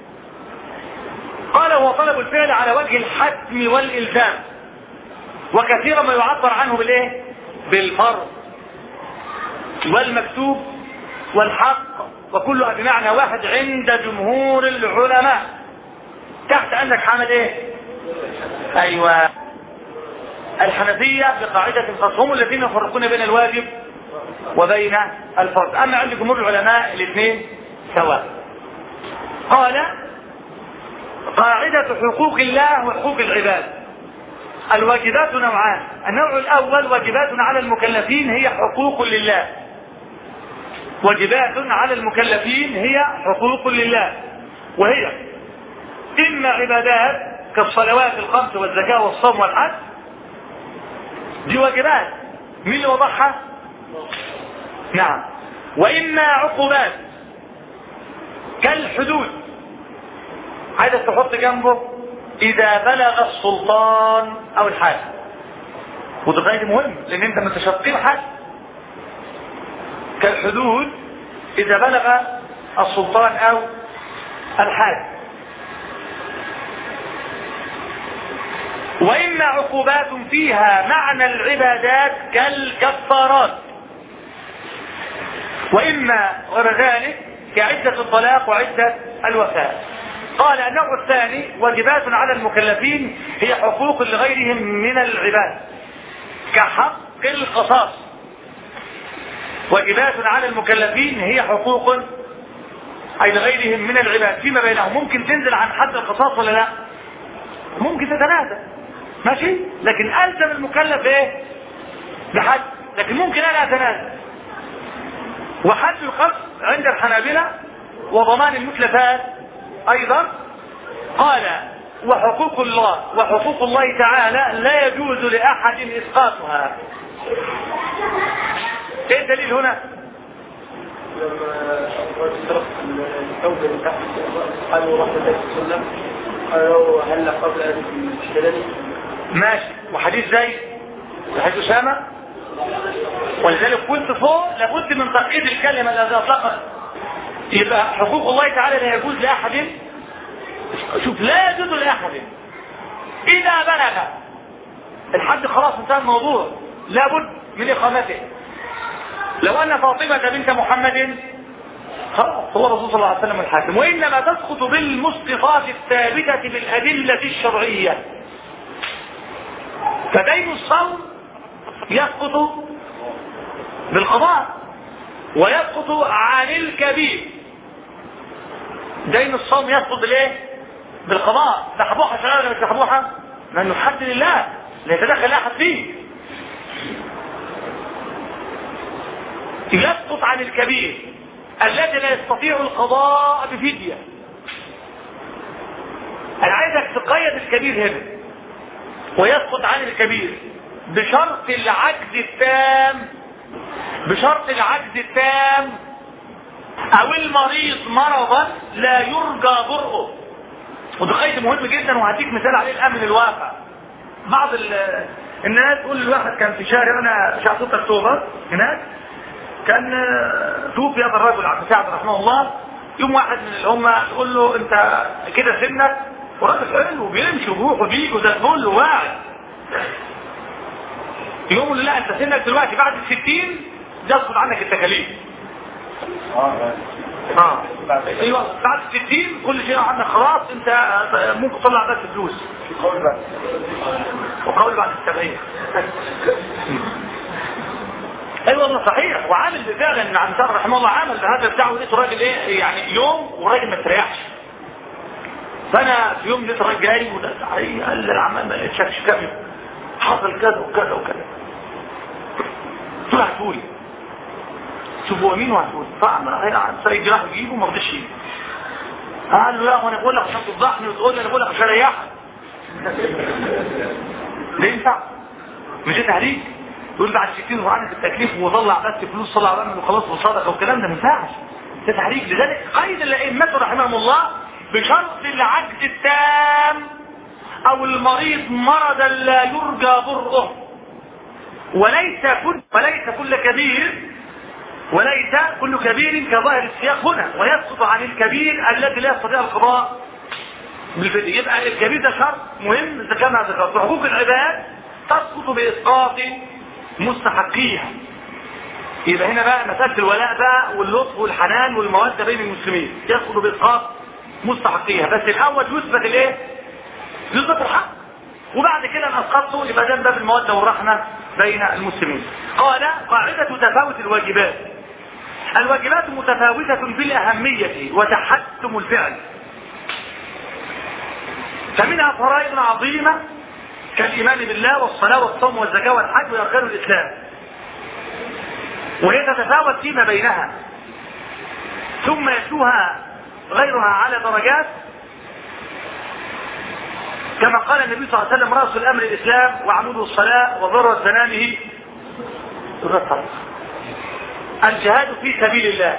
قال هو طلب الفعل على وجه الحتم والالزام وكثيرا ما يعبر عنه بالايه بالفرض والمكتوب والحق وكلها بمعنى واحد عند جمهور العلماء تحت انك حامل ايه ايوه الحنفية بقاعدة الخاص هم الذين يفرقون بين الواجب وبين الفرض اما عند جمهور العلماء الاثنين سواء قال قاعدة حقوق الله وحقوق العباد الواجبات نوعان النوع الاول واجبات على المكلفين هي حقوق لله واجبات على المكلفين هي حقوق لله وهي اما عبادات كالصلوات الخمس والزكاة والصوم والحج دي واجبات مين اللي وضعها نعم واما عقوبات كالحدود عايزك تحط جنبه اذا بلغ السلطان او الحاكم وده قيد مهم لان انت ما انتش هتقيم حد كالحدود اذا بلغ السلطان او الحاكم واما عقوبات فيها معنى العبادات كالكفارات واما غير ذلك كعدة الطلاق وعدة الوفاة قال النوع الثاني واجبات على المكلفين هي حقوق لغيرهم من العباد كحق القصاص واجبات على المكلفين هي حقوق اي لغيرهم من العباد فيما بينهم ممكن تنزل عن حد القصاص ولا لا ممكن تتنازل ماشي لكن الزم المكلف ايه بحد لكن ممكن انا اتنازل وحد القصد عند الحنابلة وضمان المتلفات ايضا قال وحقوق الله وحقوق الله تعالى لا يجوز لاحد اسقاطها ايه الدليل هنا لما صرف الثوب من تحت قالوا رحمة الله صلى الله عليه وسلم قالوا هل قبل ان تشتري ماشي وحديث زي حديث اسامه ولذلك كنت فوق لابد من تقييد الكلمه التي اطلقها يبقى حقوق الله تعالى لا يجوز لاحد شوف لا يجوز لاحد اذا بلغ الحد خلاص انتهى الموضوع لابد من اقامته لو ان فاطمه بنت محمد خلاص هو الرسول صلى الله عليه وسلم الحاكم وانما تسقط بالمسقطات الثابته بالادله الشرعيه فدين الصوم يسقط بالقضاء ويسقط عن الكبير دين الصوم يسقط بالايه بالقضاء ده حبوحه شرعيه ولا مش حبوحه لانه حد لله لا يتدخل احد فيه يسقط عن الكبير الذي لا يستطيع القضاء بفدية انا عايزك تقيد الكبير هنا ويسقط عن الكبير بشرط العجز التام بشرط العجز التام او المريض مرضا لا يرجى برؤه وده قيد مهم جدا وهديك مثال عليه الان من الواقع بعض الناس تقول الواحد كان في شارع انا شارع 6 اكتوبر هناك كان توفي هذا الرجل عبد سعد رحمه الله يوم واحد من اللي هم تقول له انت كده سنك وراجل حلو وبيمشي وبيروح وبيجي وزي الفل وواعي يقول له لا انت سنك دلوقتي بعد الستين يسقط عنك التكاليف اه ايوه بعد الستين كل شيء عندك خلاص انت ممكن تطلع بس فلوس قول بقى وقول بعد السبعين ايوه والله صحيح وعامل فعلا ان عبد رحمه الله عمل بهذا الدعوه دي راجل ايه يعني يوم وراجل ما استريحش فانا في يوم لقيت راجل جاي وناس علي قال لي العمال ما لقيتش كام حصل كذا وكذا وكذا قلت له هاتولي شوفوا مين وهاتولي فانا سيد راح يجيبه ما رضيش يجيبه قال له لا وانا بقول لك عشان تفضحني وتقول لي انا بقول لك عشان اريحك ليه ينفع مش انت عليك يقول بعد 60 وعندك التكليف وطلع بس فلوس طلع بعمل وخلاص وصدقه والكلام ده ما ينفعش ده تحريك لذلك قيد الائمه رحمهم الله بشرط العجز التام او المريض مرضا لا يرجى برؤه وليس كل وليس كل كبير وليس كل كبير كظاهر السياق هنا ويسقط عن الكبير الذي لا يستطيع القضاء بالفدية يبقى الكبير ده شرط مهم اذا كان ذكرت حقوق العباد تسقط باسقاط مستحقيها يبقى هنا بقى مسألة الولاء بقى واللطف والحنان والمودة بين المسلمين يسقط باسقاط مستحقيها بس الاول يثبت الايه؟ يثبت الحق وبعد كده اسقطته يبقى ده باب الموده والرحمه بين المسلمين. قال قاعده تفاوت الواجبات. الواجبات متفاوتة في الأهمية وتحتم الفعل. فمنها فرائض عظيمة كالإيمان بالله والصلاة والصوم والزكاة والحج وأركان الإسلام. وهي تتفاوت فيما بينها. ثم يتلوها غيرها على درجات كما قال النبي صلى الله عليه وسلم رأس الأمر الإسلام وعمود الصلاة وذروة سنامه الجهاد في سبيل الله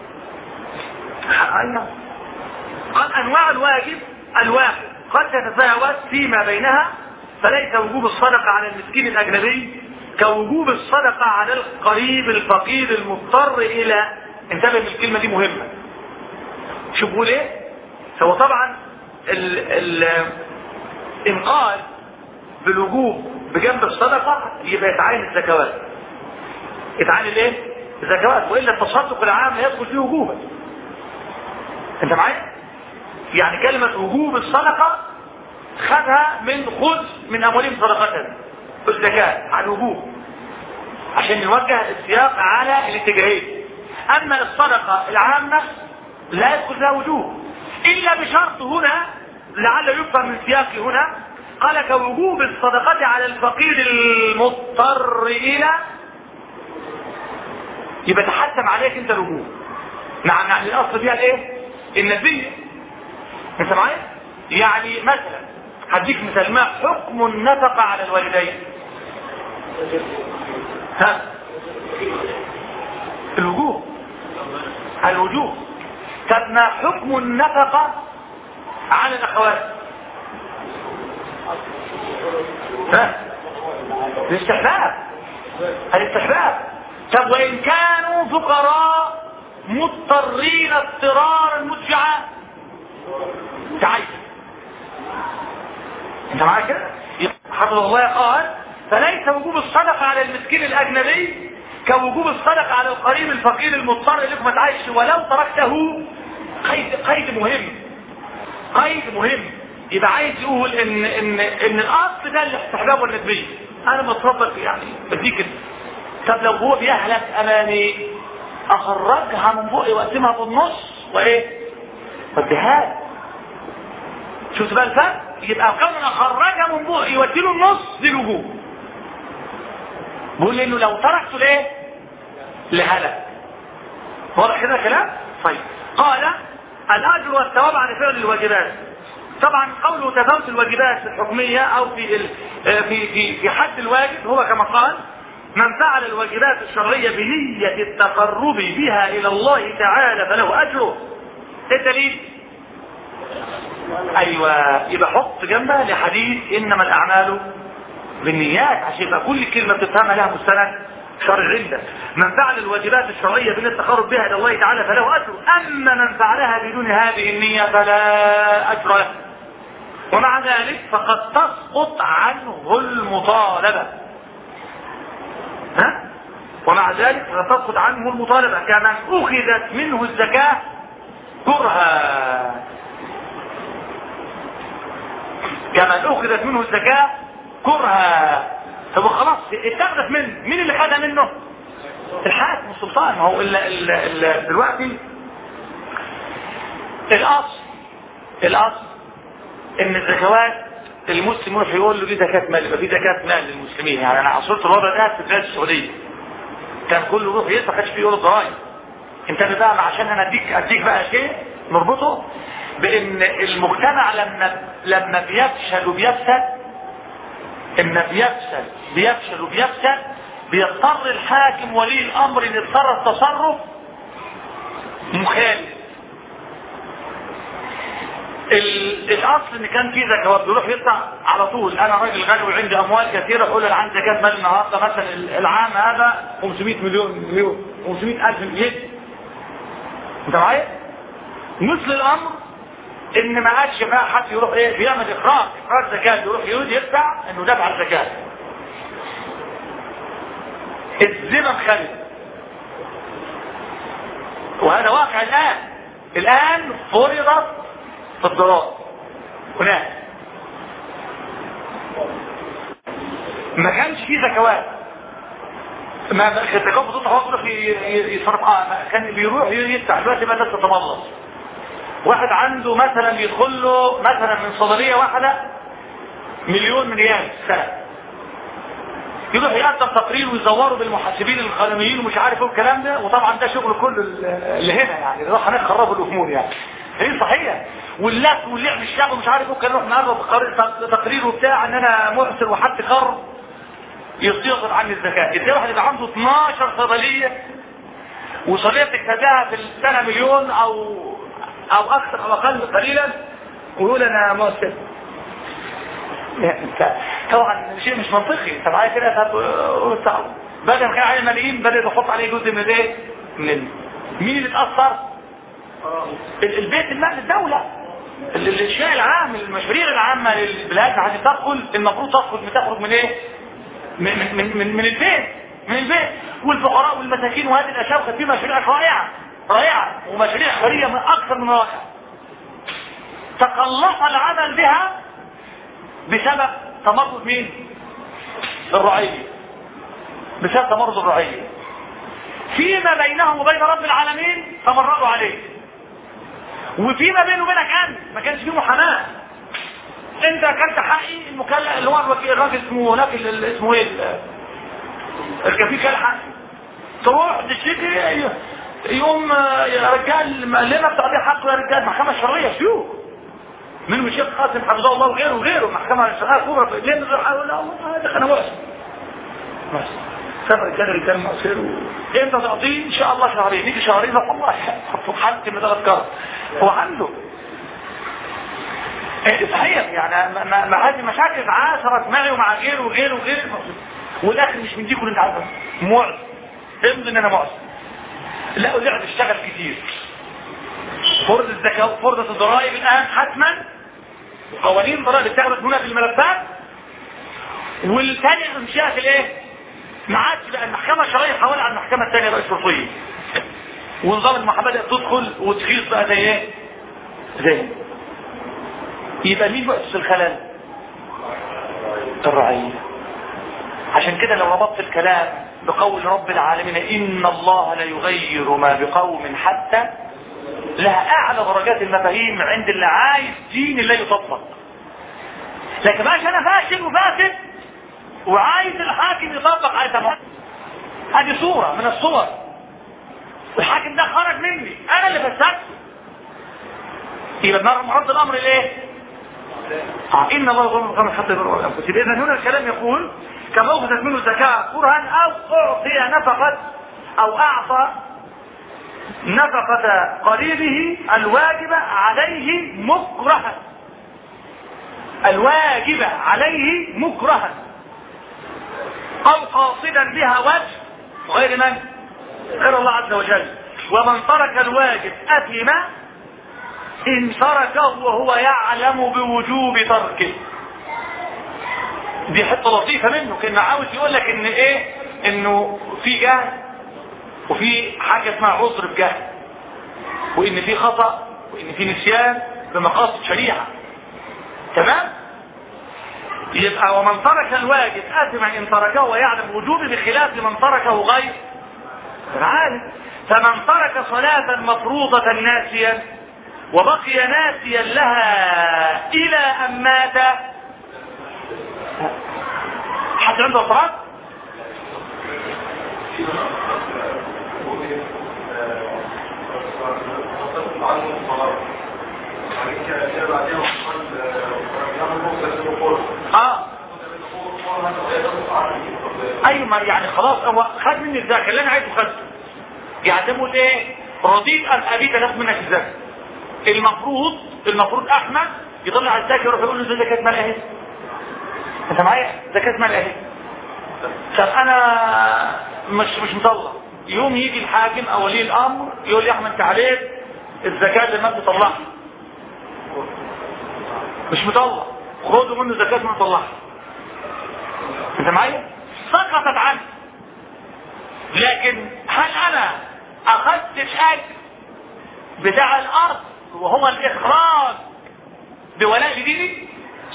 أيضا قال أنواع الواجب الواحد قد تتفاوت فيما بينها فليس وجوب الصدقة على المسكين الأجنبي كوجوب الصدقة على القريب الفقير المضطر إلى انتبه الكلمة دي مهمة شوفوا ليه هو طبعا ال ال ان قال بالوجوب بجنب الصدقة يبقى يتعين الزكوات يتعين الايه الزكوات والا التصدق العام لا يدخل فيه وجوبا انت معايا يعني كلمة وجوب الصدقة خدها من خذ من اموالهم صدقة الزكاة على الوجوب عشان نوجه السياق على الاتجاهين اما الصدقة العامة لا يدخل فيها وجوب الا بشرط هنا لعل يفهم من سياق هنا قال كوجوب الصدقة على الفقير المضطر الى يبقى تحتم عليك انت الوجوب نعم يعني الاصل فيها الايه النبي انت معايا يعني مثلا هديك مثال ما حكم النفقة على الوالدين ها الوجوب الوجوب طب ما حكم النفقة على الأخوات ها الاستحباب الاستحباب طب وإن كانوا فقراء مضطرين اضطرارا مدفعا تعيش انت معايا كده حفظ الله قال فليس وجوب الصدقة على المسكين الأجنبي كوجوب الصدقة على القريب الفقير المضطر اللي ما تعيش ولو تركته قيد قيد مهم قيد مهم يبقى عايز يقول ان ان ان الاصل ده الاستحباب والندبيه انا بتفضل يعني بديك طب لو هو بيهلك امامي اخرجها من بقي واقسمها بالنص وايه وديها شفت بقى الفرق يبقى كون اخرجها من بقي واديله النص دي الوجوب بيقول انه لو تركته ليه لهلك واضح كده الكلام طيب قال الاجر والثواب عن فعل الواجبات طبعا قوله تفاوت الواجبات الحكميه او في ال... في في في حد الواجب هو كما قال من فعل الواجبات الشرعيه بنيه التقرب بها الى الله تعالى فله اجره الدليل ايوه يبقى حط جنبها لحديث انما الاعمال بالنيات عشان يبقى كل كلمه بتفهمها لها مستند شرعي عندك من فعل الواجبات الشرعيه بنيه التقرب بها الى الله تعالى فله اجر اما من فعلها بدون هذه النيه فلا اجر له ومع ذلك فقد تسقط عنه المطالبه ها ومع ذلك فقد تسقط عنه المطالبه كمن اخذت منه الزكاه كرها كمن اخذت منه الزكاه كرها طب خلاص اتاخذت منه مين اللي خدها منه الحاكم السلطان ما هو ال ال ال دلوقتي الاصل الاصل ان الزكوات المسلم يروح يقول له دي زكاه مال يبقى في زكاه مال للمسلمين يعني انا عصرت الوضع ده في بلاد السعوديه كان كله يروح يدفع ما كانش فيه يقول الضرايب انت بقى عشان انا اديك اديك بقى شيء نربطه بان المجتمع لما لما بيفشل وبيفسد اما بيفشل بيفشل وبيفسد بيضطر الحاكم ولي الامر ان يتصرف تصرف مخالف الاصل ان كان في زكوات بيروح يطلع على طول انا راجل غني وعندي اموال كثيره اقول انا عندي زكاه مال النهارده مثلا العام هذا 500 مليون مليون 500 الف مليون انت معايا؟ مثل الامر ان ما عادش بقى حد يروح ايه بيعمل اخراج اخراج زكاه يروح يريد يدفع انه دفع الزكاه الزمن خلد وهذا واقع الان الان فرضت في الضرائب هناك ما كانش فيه زكوات ما الزكاه بتطلع هو يروح يصرف اه كان بيروح يدفع دلوقتي بقى الناس تتملص واحد عنده مثلا بيدخل له مثلا من صيدليه واحده مليون ريال سنه يروح يقدم تقرير ويزوره بالمحاسبين القانونيين ومش عارف ايه الكلام ده وطبعا ده شغل كله اللي هنا يعني نروح هناك خربوا الامور يعني هي صحيح واللف واللعب الشعب ومش عارف ايه كان نروح نعرض تقرير وبتاع ان انا محسن وحد قرر يصيغ عني الزكاه ازاي واحد يبقى عنده 12 صيدليه وصيدليه بتكسبها في السنه مليون او او اكثر او اقل قليلا ويقول انا مؤسس طبعا شيء مش منطقي انت معايا كده بدل ما كان عليه ملايين بدا يحط عليه جزء من الايه؟ من ال... مين اللي اتاثر؟ البيت المال الدوله الاشياء العام المشاريع العامه للبلاد عشان تدخل المفروض تخرج تخرج من ايه؟ من من من, من البيت من البيت والفقراء والمساكين وهذه الاشياء كانت في مشاريع رائعه رائعة ومشاريع خيرية من أكثر من رائعة تقلص العمل بها بسبب تمرد مين؟ الرعية بسبب تمرد الرعية فيما بينهم وبين رب العالمين تمردوا عليه وفيما بينه وبينك أنت ما كانش فيه محاماة انت اكلت حقي المكلف اللي هو الوكيل الراجل اسمه هناك اسمه ايه الكفيل كان حقي تروح تشتكي يوم يا رجال لنا بتعطيه حقه يا رجال محكمة شرعية شيوخ منهم الشيخ قاسم حفظه الله وغيره وغيره محكمة شرعية كبرى ليه من غير حول لا هذا انا مؤسس بس سبع رجال رجال مؤسر امتى تعطيه ان شاء الله شهرين يجي شهرين والله حالتي من اذكر هو عنده صحيح يعني ما, ما هذه مشاكل عاشرت معي ومع غيره وغيره وغيره والاخر مش من دي كل انت عارفه معز امضي ان انا معز لا لعب اشتغل كتير فرض الزكاة فرضة الضرائب الآن حتما قوانين الضرائب اتخذت هنا في الملفات والثانية انشاءت الايه؟ ما عادش بقى المحكمة الشرعية حوالي على المحكمة الثانية بقى الشرطية ونظام المحاماة بدأت تدخل وتخيص بقى زي ايه؟ زي يبقى مين مؤسس الخلل؟ الرعية عشان كده لو ربطت الكلام بقول رب العالمين إن الله لا يغير ما بقوم حتى لها أعلى درجات المفاهيم عند اللي عايز دين لا يطبق لكن ماشي أنا فاشل وفاسد وعايز الحاكم يطبق عايز هذه صورة من الصور الحاكم ده خرج مني أنا اللي فسدته يبقى مرد الأمر لإيه؟ آه إن الله يغفر مقام حتى يبرر الأنفس إذا هنا الكلام يقول كما أخذت منه زكاة كرها أو أعطي نفقة أو أعطى نفقة قريبه الواجبة عليه مكرها الواجبة عليه مكرها أو قاصدا بها وجه غير من؟ غير الله عز وجل ومن ترك الواجب أثم إن تركه وهو يعلم بوجوب تركه دي حته لطيفه منه كان عاوز يقول لك ان ايه انه في جهل وفي حاجه اسمها عذر بجهل وان في خطا وان في نسيان بمقاصد شريعه تمام يبقى ومن ترك الواجب اثم ان تركه ويعلم وجوبه بخلاف من تركه غير عالم فمن ترك صلاة مفروضة ناسيا وبقي ناسيا لها إلى أن مات حد عنده اعتراض؟ اه ايوه ما يعني خلاص هو خد مني الزكاه اللي انا عايزه خدته يعني ده بيقول ايه رضيت ان ابيك ناخد منك الزكاه المفروض المفروض احمد يطلع الزكاه يروح يقول له ده زكاه مال اهي انت معايا زكاه مال اهي طب انا مش مش مطلع يوم يجي الحاكم او ولي الامر يقول لي يا احمد انت عليك الزكاه اللي ما بتطلعها مش مطلع خدوا منه زكاه ما طلعها انت معايا سقطت عني لكن هل انا اخذت الاجر بتاع الارض وهو الاخراج بولاء ديني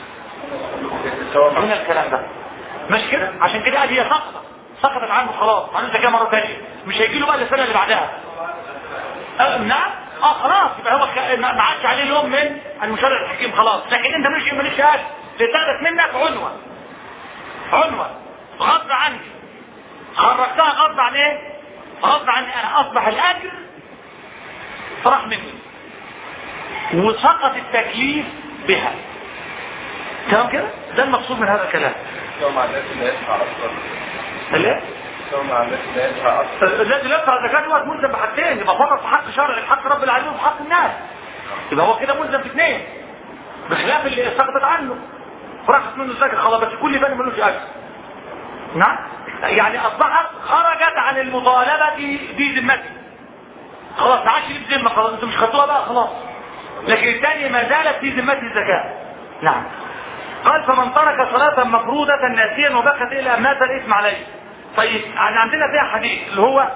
من الكلام ده مش كده عشان كده هي سقطت سقطت عنه خلاص عنه زكاه مره ثانيه مش هيجي له بقى السنه اللي بعدها أه نعم اه خلاص يبقى هو ما عادش عليه يوم من المشرع الحكيم خلاص لكن انت مش مالكش اجر لتاخدت منك عنوه عنوه غصب عني خرجتها غصب عن ايه غصب عني انا اصبح الاجر راح مني وسقط التكليف بها تمام كده ده المقصود من هذا الكلام لو مع الناس اللي يدفع اكثر ليه لو مع الناس اللي يدفع اكثر الذي يدفع الزكاة هو ملزم بحاجتين يبقى فرط في حق شرعي في حق رب العالمين وفي حق الناس يبقى هو كده ملزم في اثنين بخلاف اللي سقطت عنه فرقت منه الزكاة خلاص بس كل بني ملوش اجر نعم يعني اصبحت خرجت عن المطالبة في ذمته خلاص ما عادش ليه ذمة خلاص انتوا مش خدتوها بقى خلاص لكن الثانية ما زالت في ذمته الزكاة نعم قال فمن ترك صلاة مفروضة ناسيا وبكت إلى أن مات الإثم عليه طيب يعني عندنا فيها حديث اللي هو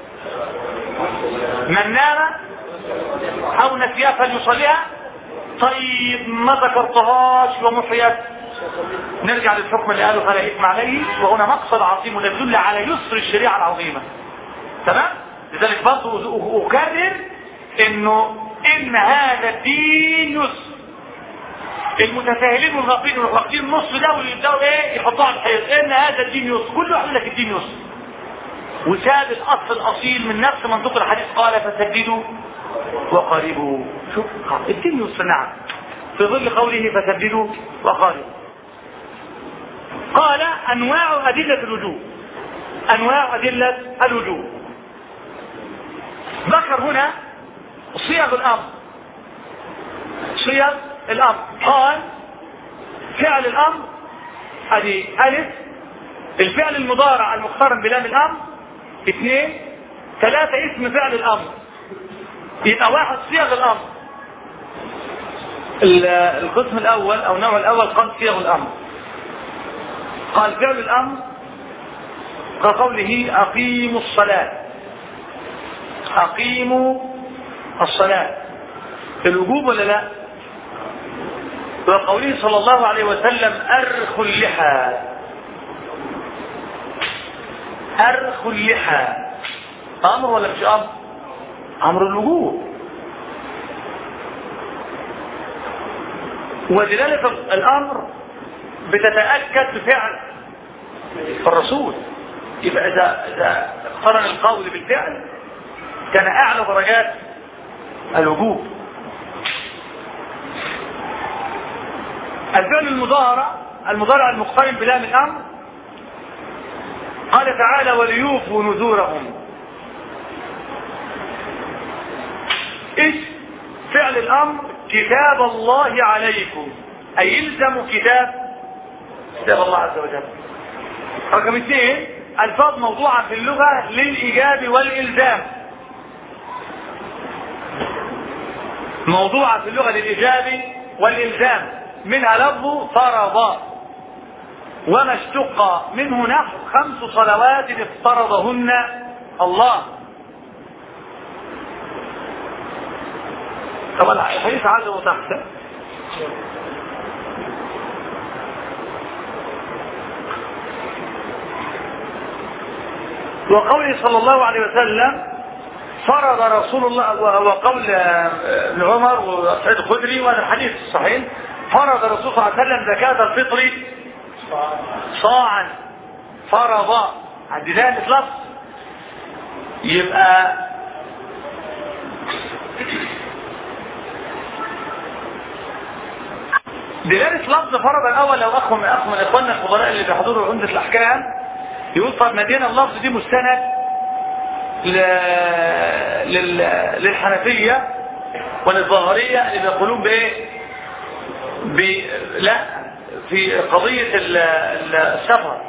من نام أو نسيها فليصليها طيب ما ذكرتهاش ومحيت نرجع للحكم اللي قاله فلا إثم عليه وهنا مقصد عظيم وده يدل على يسر الشريعة العظيمة تمام لذلك برضه أكرر إنه إن هذا الدين يسر المتساهلين والغافلين والواخدين النص ده واللي يبداوا ايه يحطوها على الحيط ان هذا الدين يسر كله يقول لك الدين يسر وساب الاصل الاصيل من نفس منطق الحديث قال فسددوا وقاربوا شوف الدين يسر نعم في ظل قوله فسددوا وقاربوا قال انواع ادله الوجوب انواع ادله الوجوب ذكر هنا صيغ الامر صيغ الامر قال فعل الامر ادي الف الفعل المضارع المقترن بلام الامر اثنين ثلاثة اسم فعل الامر يبقى واحد صيغ الامر القسم الاول او النوع الاول قال صيغ الامر قال فعل الامر كقوله اقيموا الصلاة اقيموا الصلاة الوجوب ولا لا وقوله صلى الله عليه وسلم أرخ اللحى أرخ اللحى أمر ولا مش أمر أمر الوجوب ودلالة الأمر بتتأكد بفعل الرسول يبقى إذا إذا اقترن القول بالفعل كان أعلى درجات الوجوب الفعل المضارع المضارع المقترن بلام الامر قال تعالى وليوفوا نذورهم اسم فعل الامر كتاب الله عليكم اي يلزم كتاب كتاب الله عز وجل رقم اثنين الفاظ موضوعة في اللغة للإيجاب والإلزام موضوعة في اللغة للإيجاب والإلزام منها لفظ فرض وما اشتق منه نحو خمس صلوات افترضهن الله طبعا الحديث عزم تحت وقوله صلى الله عليه وسلم فرض رسول الله وقول ابن عمر وسعيد الخدري وهذا الحديث الصحيح فرض الرسول صلى الله عليه وسلم زكاة الفطر صاعا فرض عدلان لفظ يبقى دلالة لفظ فرض الأول لو أخ من أخ من إخواننا الفضلاء اللي بيحضروا عمدة الأحكام يقول طب مدينة اللفظ دي مستند ل... لل... للحنفية وللظاهرية اللي بيقولون بإيه؟ ب... لا في قضية ال... السفر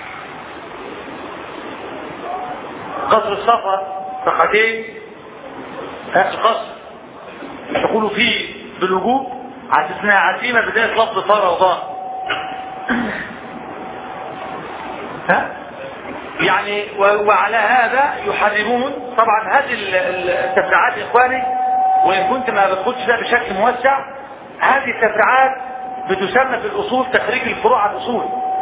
قصر السفر ركعتين القصر يقولوا فيه بالوجوب على استثناء عزيمة بداية لفظ فرض ها يعني وعلى هذا يحرمون طبعا هذه التفريعات اخواني وان كنت ما بدخلش فيها بشكل موسع هذه التفريعات بتسمى في الاصول تخريج الفروع على الاصول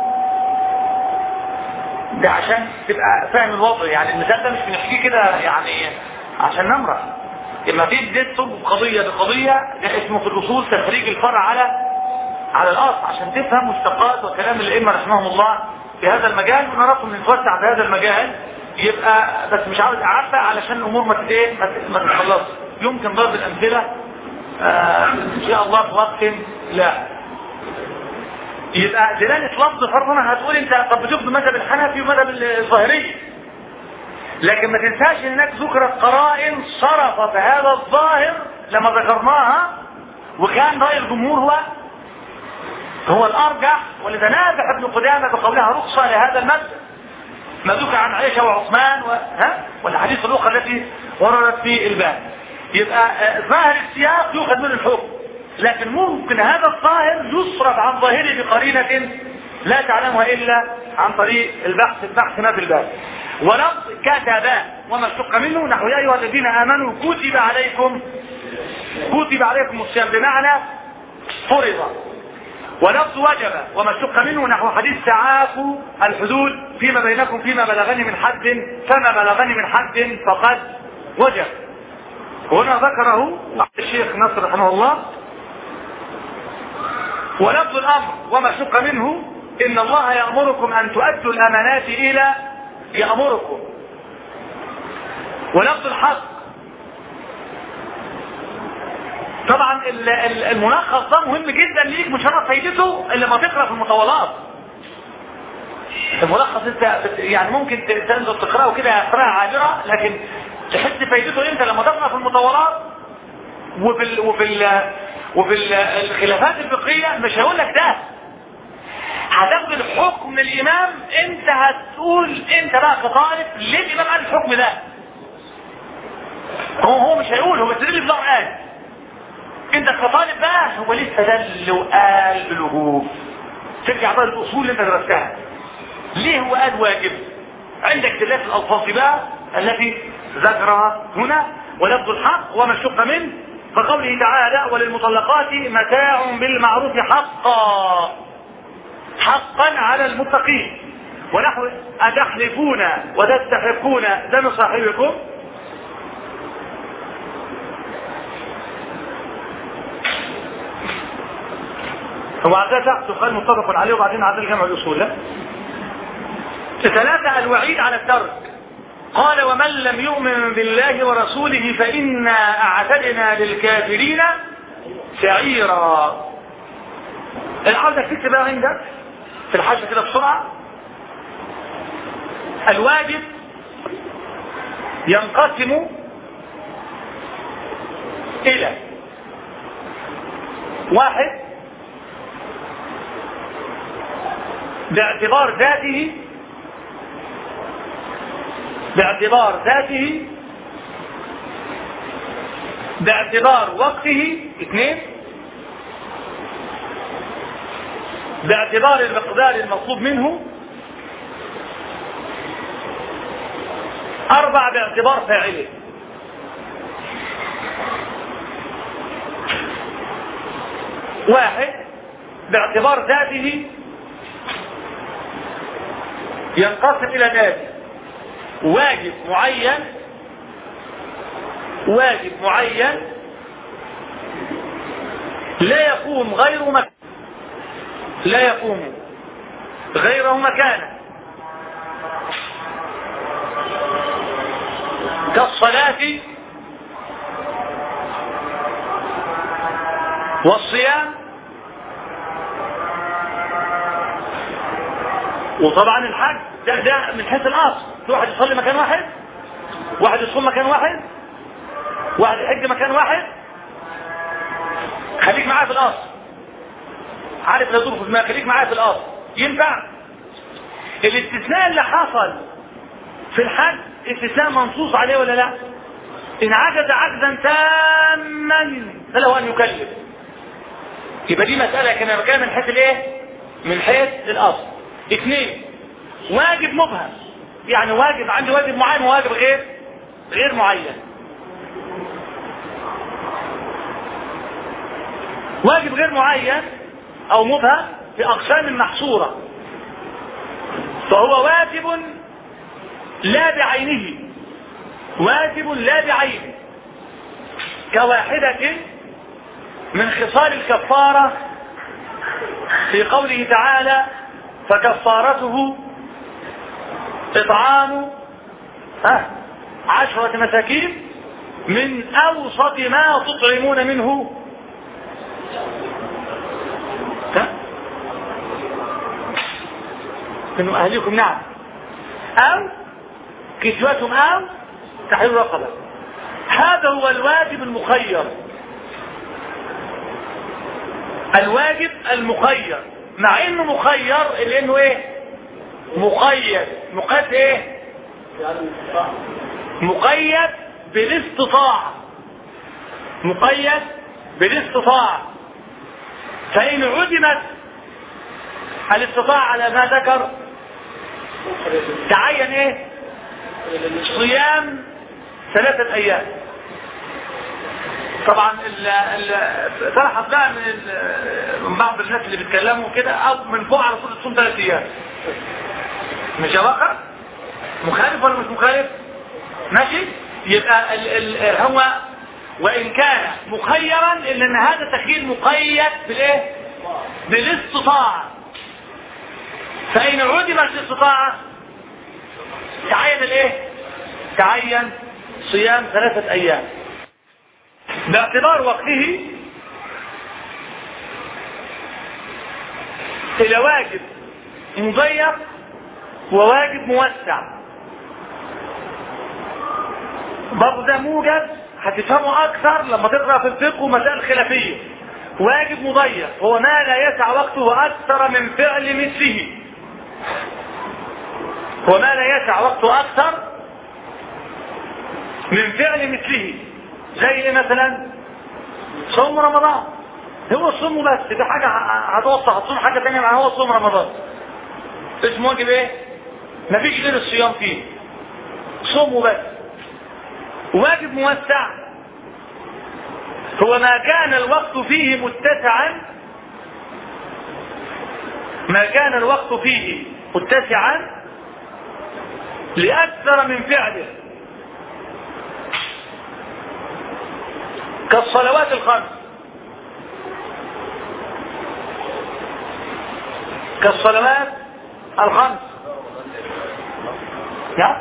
ده عشان تبقى فاهم الوضع يعني المثال ده مش بنحكيه كده يعني عشان نمرح لما في بدايه تربط قضيه بقضيه ده اسمه في الاصول تخريج الفرع على على الاصل عشان تفهم مشتقات وكلام الائمه رحمهم الله في هذا المجال ونراكم نتوسع في هذا المجال يبقى بس مش عاوز اعبى علشان الامور ما ايه ما تتخلصش يمكن ضرب الامثله آه ان شاء الله في وقت لا يبقى دلاله لفظ فرضنا هتقول انت طب بتاخد مذهب الحنفي ومذهب الظاهري لكن ما تنساش ان هناك ذكرت قرائن صرفت هذا الظاهر لما ذكرناها وكان راي الجمهور هو هو الارجح ولتنازع ابن قدامه بقولها رخصه لهذا المبدا ما ذكر عن عائشه وعثمان و... ها والاحاديث الاخرى التي وردت في الباب يبقى ظاهر السياق يؤخذ منه الحكم لكن ممكن هذا الظاهر يصرف عن ظاهره بقرينه لا تعلمها الا عن طريق البحث البحث ما في الباب ولفظ كتب وما اشتق منه نحو يا ايها الذين امنوا كتب عليكم كتب عليكم الصيام بمعنى فرض ولفظ وجب وما اشتق منه نحو حديث تعافوا الحدود فيما بينكم فيما بلغني من حد فما بلغني من حد فقد وجب هنا ذكره الشيخ نصر رحمه الله ولفظ الامر وما اشتق منه ان الله يامركم ان تؤدوا الامانات الى يامركم ولفظ الحق طبعا الملخص ده مهم جدا ليك مش هعرف فايدته الا لما تقرا في المطولات الملخص انت يعني ممكن تنزل تقراه كده قراءه عابره لكن تحس فايدته امتى لما تقرا في المطولات وفي ال وفي ال وفي ال الخلافات الفقهيه مش هيقول لك ده هتاخد الحكم من الامام انت هتقول انت بقى كطالب ليه الامام قال الحكم ده هو هو مش هيقول هو بس اللي قال انت كطالب بقى هو لسه ده اللي قال بالوجوب ترجع بقى للاصول اللي انت درستها ليه هو قال واجب عندك دلالة الالفاظ بقى التي ذكرها هنا ولفظ الحق وما اشتق منه فقوله تعالى وللمطلقات متاع بالمعروف حقا حقا على المتقين ونحو أتحلفون وتستحقون دم صاحبكم وبعد ذلك تقال متفق عليه وبعدين عدل جمع الاصول لا ثلاثة الوعيد على الترك قال ومن لم يؤمن بالله ورسوله فإنا أعتدنا للكافرين سعيرا العودة تكتب بقى عندك في الحاجة كده بسرعة الواجب ينقسم إلى واحد باعتبار ذاته باعتبار ذاته باعتبار وقته اثنين باعتبار المقدار المطلوب منه أربع باعتبار فاعله واحد باعتبار ذاته ينقسم إلى ذلك واجب معين واجب معين لا يقوم غير مكان لا يقوم غيره مكانه كالصلاة والصيام وطبعا الحج ده, ده من حيث الاصل في واحد يصلي مكان واحد واحد يصوم مكان واحد واحد يحج مكان واحد خليك معايا في الاصل عارف لا تدخل ما خليك معايا في الاصل ينفع الاستثناء اللي حصل في الحج استثناء منصوص عليه ولا لا ان عجز عجزا تاما فله ان يكلف يبقى دي مسألة كما كان من حيث الايه من حيث الاصل اثنين واجب مبهم يعني واجب عندي واجب معين وواجب غير غير معين واجب غير معين او مبهم في اقسام محصورة فهو واجب لا بعينه واجب لا بعينه كواحدة من خصال الكفارة في قوله تعالى فكفارته إطعام أه عشرة مساكين من أوسط ما تطعمون منه ها؟ من أهلكم نعم أو كسوتهم أو تحرير رقبة هذا هو الواجب المخير الواجب المخير مع انه مخير لانه ايه مقيد مقيد ايه مقيد بالاستطاعة مقيد بالاستطاعة فإن عدمت الاستطاعة على ما ذكر تعين ايه صيام ثلاثة ايام طبعا ال ال طرحت بقى من, من بعض الناس اللي بيتكلموا كده او من فوق على طول تصوم ثلاث ايام مش واقع مخالف ولا مش مخالف ماشي يبقى ال ال هو وان كان مخيرا الا ان هذا التخيير مقيد بالايه بالاستطاعه فان عدمت الاستطاعه تعين الايه تعين صيام ثلاثه ايام باعتبار وقته الى واجب مضيق وواجب موسع برضه ده موجب هتفهمه اكثر لما تقرا في الفقه ومسائل خلافيه واجب مضيق هو ما لا يسع وقته اكثر من فعل مثله هو ما لا يسع وقته اكثر من فعل مثله زي ايه مثلا صوم رمضان هو الصوم بس ده حاجة هتوصى هتصوم حاجة تانية مع هو صوم رمضان اسمه واجب ايه مفيش غير الصيام فيه صوم بس واجب موسع هو ما كان الوقت فيه متسعا ما كان الوقت فيه متسعا لأكثر من فعله كالصلوات الخمس كالصلوات الخمس نعم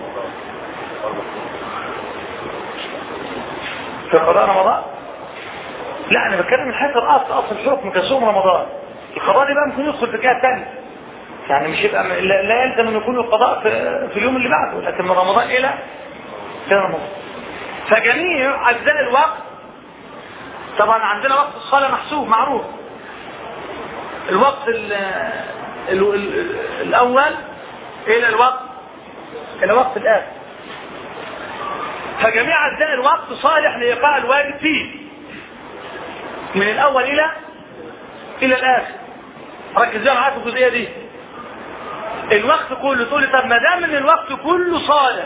في قضاء رمضان لا انا بتكلم من حيث الاصل اصل الحكم كصوم رمضان القضاء دي بقى ممكن يدخل في كده تاني يعني مش يبقى لا يلزم ان يكون القضاء في, في اليوم اللي بعده لكن من رمضان الى الى رمضان فجميع اجزاء الوقت طبعا عندنا وقت الصلاه محسوب معروف الوقت ال ال ال الاول الى الوقت الى وقت الاخر فجميع اجزاء الوقت صالح لايقاع الواجب فيه من الاول الى الى الاخر ركز بقى معايا في الجزئيه دي الوقت كله تقول لي طب ما دام ان الوقت كله صالح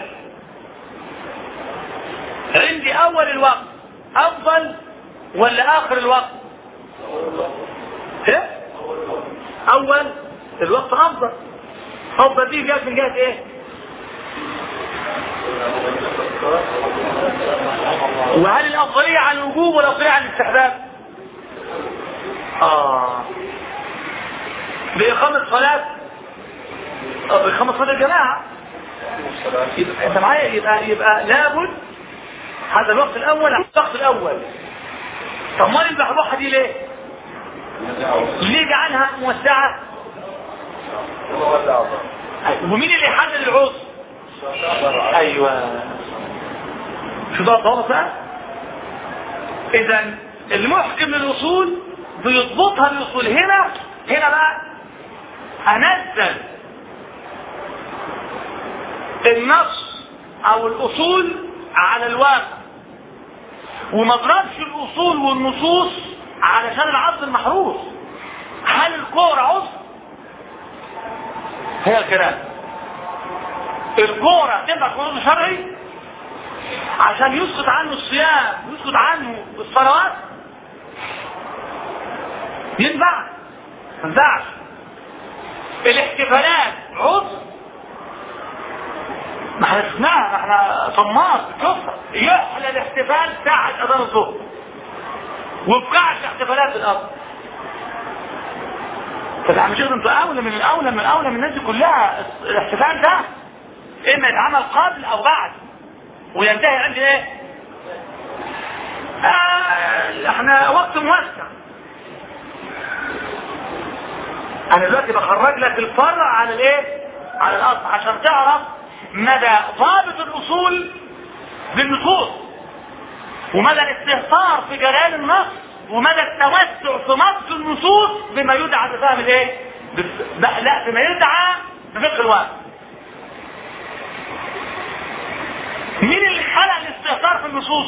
عندي اول الوقت افضل ولا اخر الوقت ايه اول الوقت افضل افضل دي جت من جهه ايه وهل الافضليه على الوجوب ولا الافضليه على الاستحباب اه باقامه صلاه اه باقامه صلاه الجماعه يبقى انت معايا يبقى يبقى لابد هذا الوقت الاول الوقت الاول طب ما البحبوحه دي ليه؟ ليه جعلها موسعه؟ ومين اللي يحدد العذر؟ ايوه شو ده ضابط بقى؟ اذا المحكم للاصول بيضبطها للاصول هنا هنا بقى انزل النص او الاصول على الواقع وما اضربش الاصول والنصوص علشان العصر المحروس هل الكورة عذر هي الكلام الكورة تبقى قانون شرعي عشان يسقط عنه الصيام يسقط عنه الصلوات ينفع ما ينفعش الاحتفالات عذر ما احنا شفناها ما احنا طماط شوفها يحلى الاحتفال ساعة اذان الظهر وبقاعش احتفالات الارض طب يا مش انتوا اولى من الاولى من الاولى من الناس دي كلها الاحتفال ده اما يتعمل قبل او بعد وينتهي عند ايه؟ آه احنا وقت موسع انا دلوقتي بخرج لك الفرع على الايه؟ على الاصل عشان تعرف مدى ضابط الاصول بالنصوص ومدى الاستهتار في جلال النص ومدى التوسع في نص النصوص بما يدعى بفهم الايه؟ بف... لا بما يدعى بفقه الواقع. مين اللي خلق الاستهتار في النصوص؟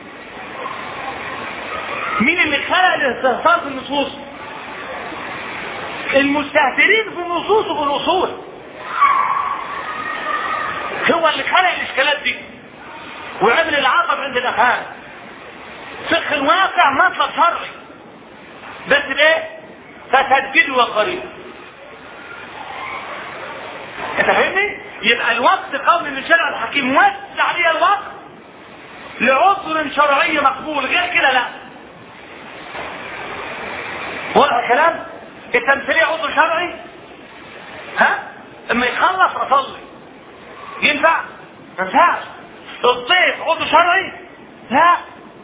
مين اللي خلق الاستهتار في النصوص؟ المستهترين في النصوص وفي الاصول. هو اللي خلق الاشكالات دي وعمل العطب عند الافهام فقه الواقع مطلب شرعي بس بايه فتسدد وقريب انت فاهمني يبقى الوقت قول ان الشرع الحكيم وسع لي الوقت لعذر شرعي مقبول غير كده لا واضح الكلام التمثيليه عذر شرعي ها اما يخلص اصلي ينفع ما ينفعش الضيف عضو شرعي لا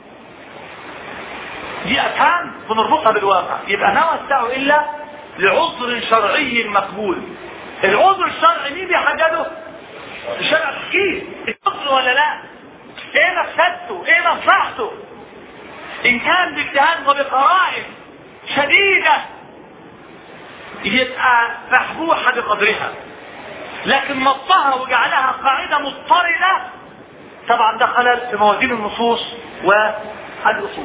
دي افهام بنربطها بالواقع يبقى ما وسعوا الا لعذر شرعي مقبول العذر الشرعي مين بيحدده الشرع الحكيم العذر ولا لا ايه مفسدته ايه مصلحته ان كان باجتهاد وبقرائن شديده يبقى محبوحه بقدرها لكن نطها وجعلها قاعده مضطرده طبعا ده خلل في موازين النصوص والاصول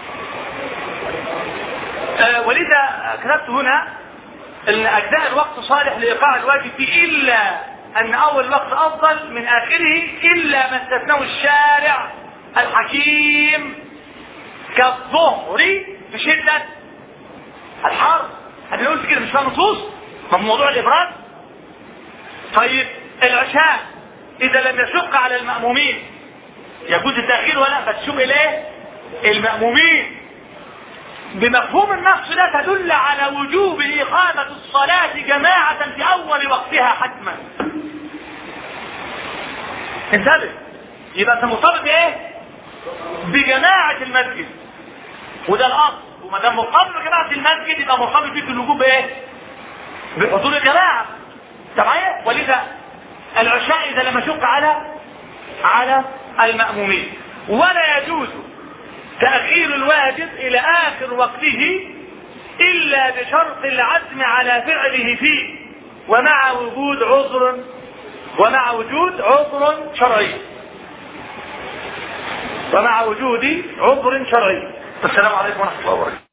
آه ولذا كتبت هنا ان اجزاء الوقت صالح لايقاع الواجب فيه الا ان اول الوقت افضل من اخره الا ما استثناه الشارع الحكيم كالظهر بشده الحر انا قلت كده مش فاهم نصوص ما موضوع الابراز طيب العشاء اذا لم يشق على المأمومين يجوز التأخير ولا بس شوف الايه المأمومين بمفهوم النص ده تدل على وجوب إقامة الصلاة جماعة في أول وقتها حتما انتبه يبقى انت مرتبط بايه؟ بجماعة المسجد وده الأصل وما دام مرتبط بجماعة المسجد يبقى مرتبط بيك الوجوب بايه؟ بحضور الجماعة معايا ولذا العشاء اذا لم يشق على على المأمومين ولا يجوز تأخير الواجب الى اخر وقته الا بشرط العزم على فعله فيه ومع وجود عذر ومع وجود عذر شرعي ومع وجود عذر شرعي السلام عليكم ورحمة الله وبركاته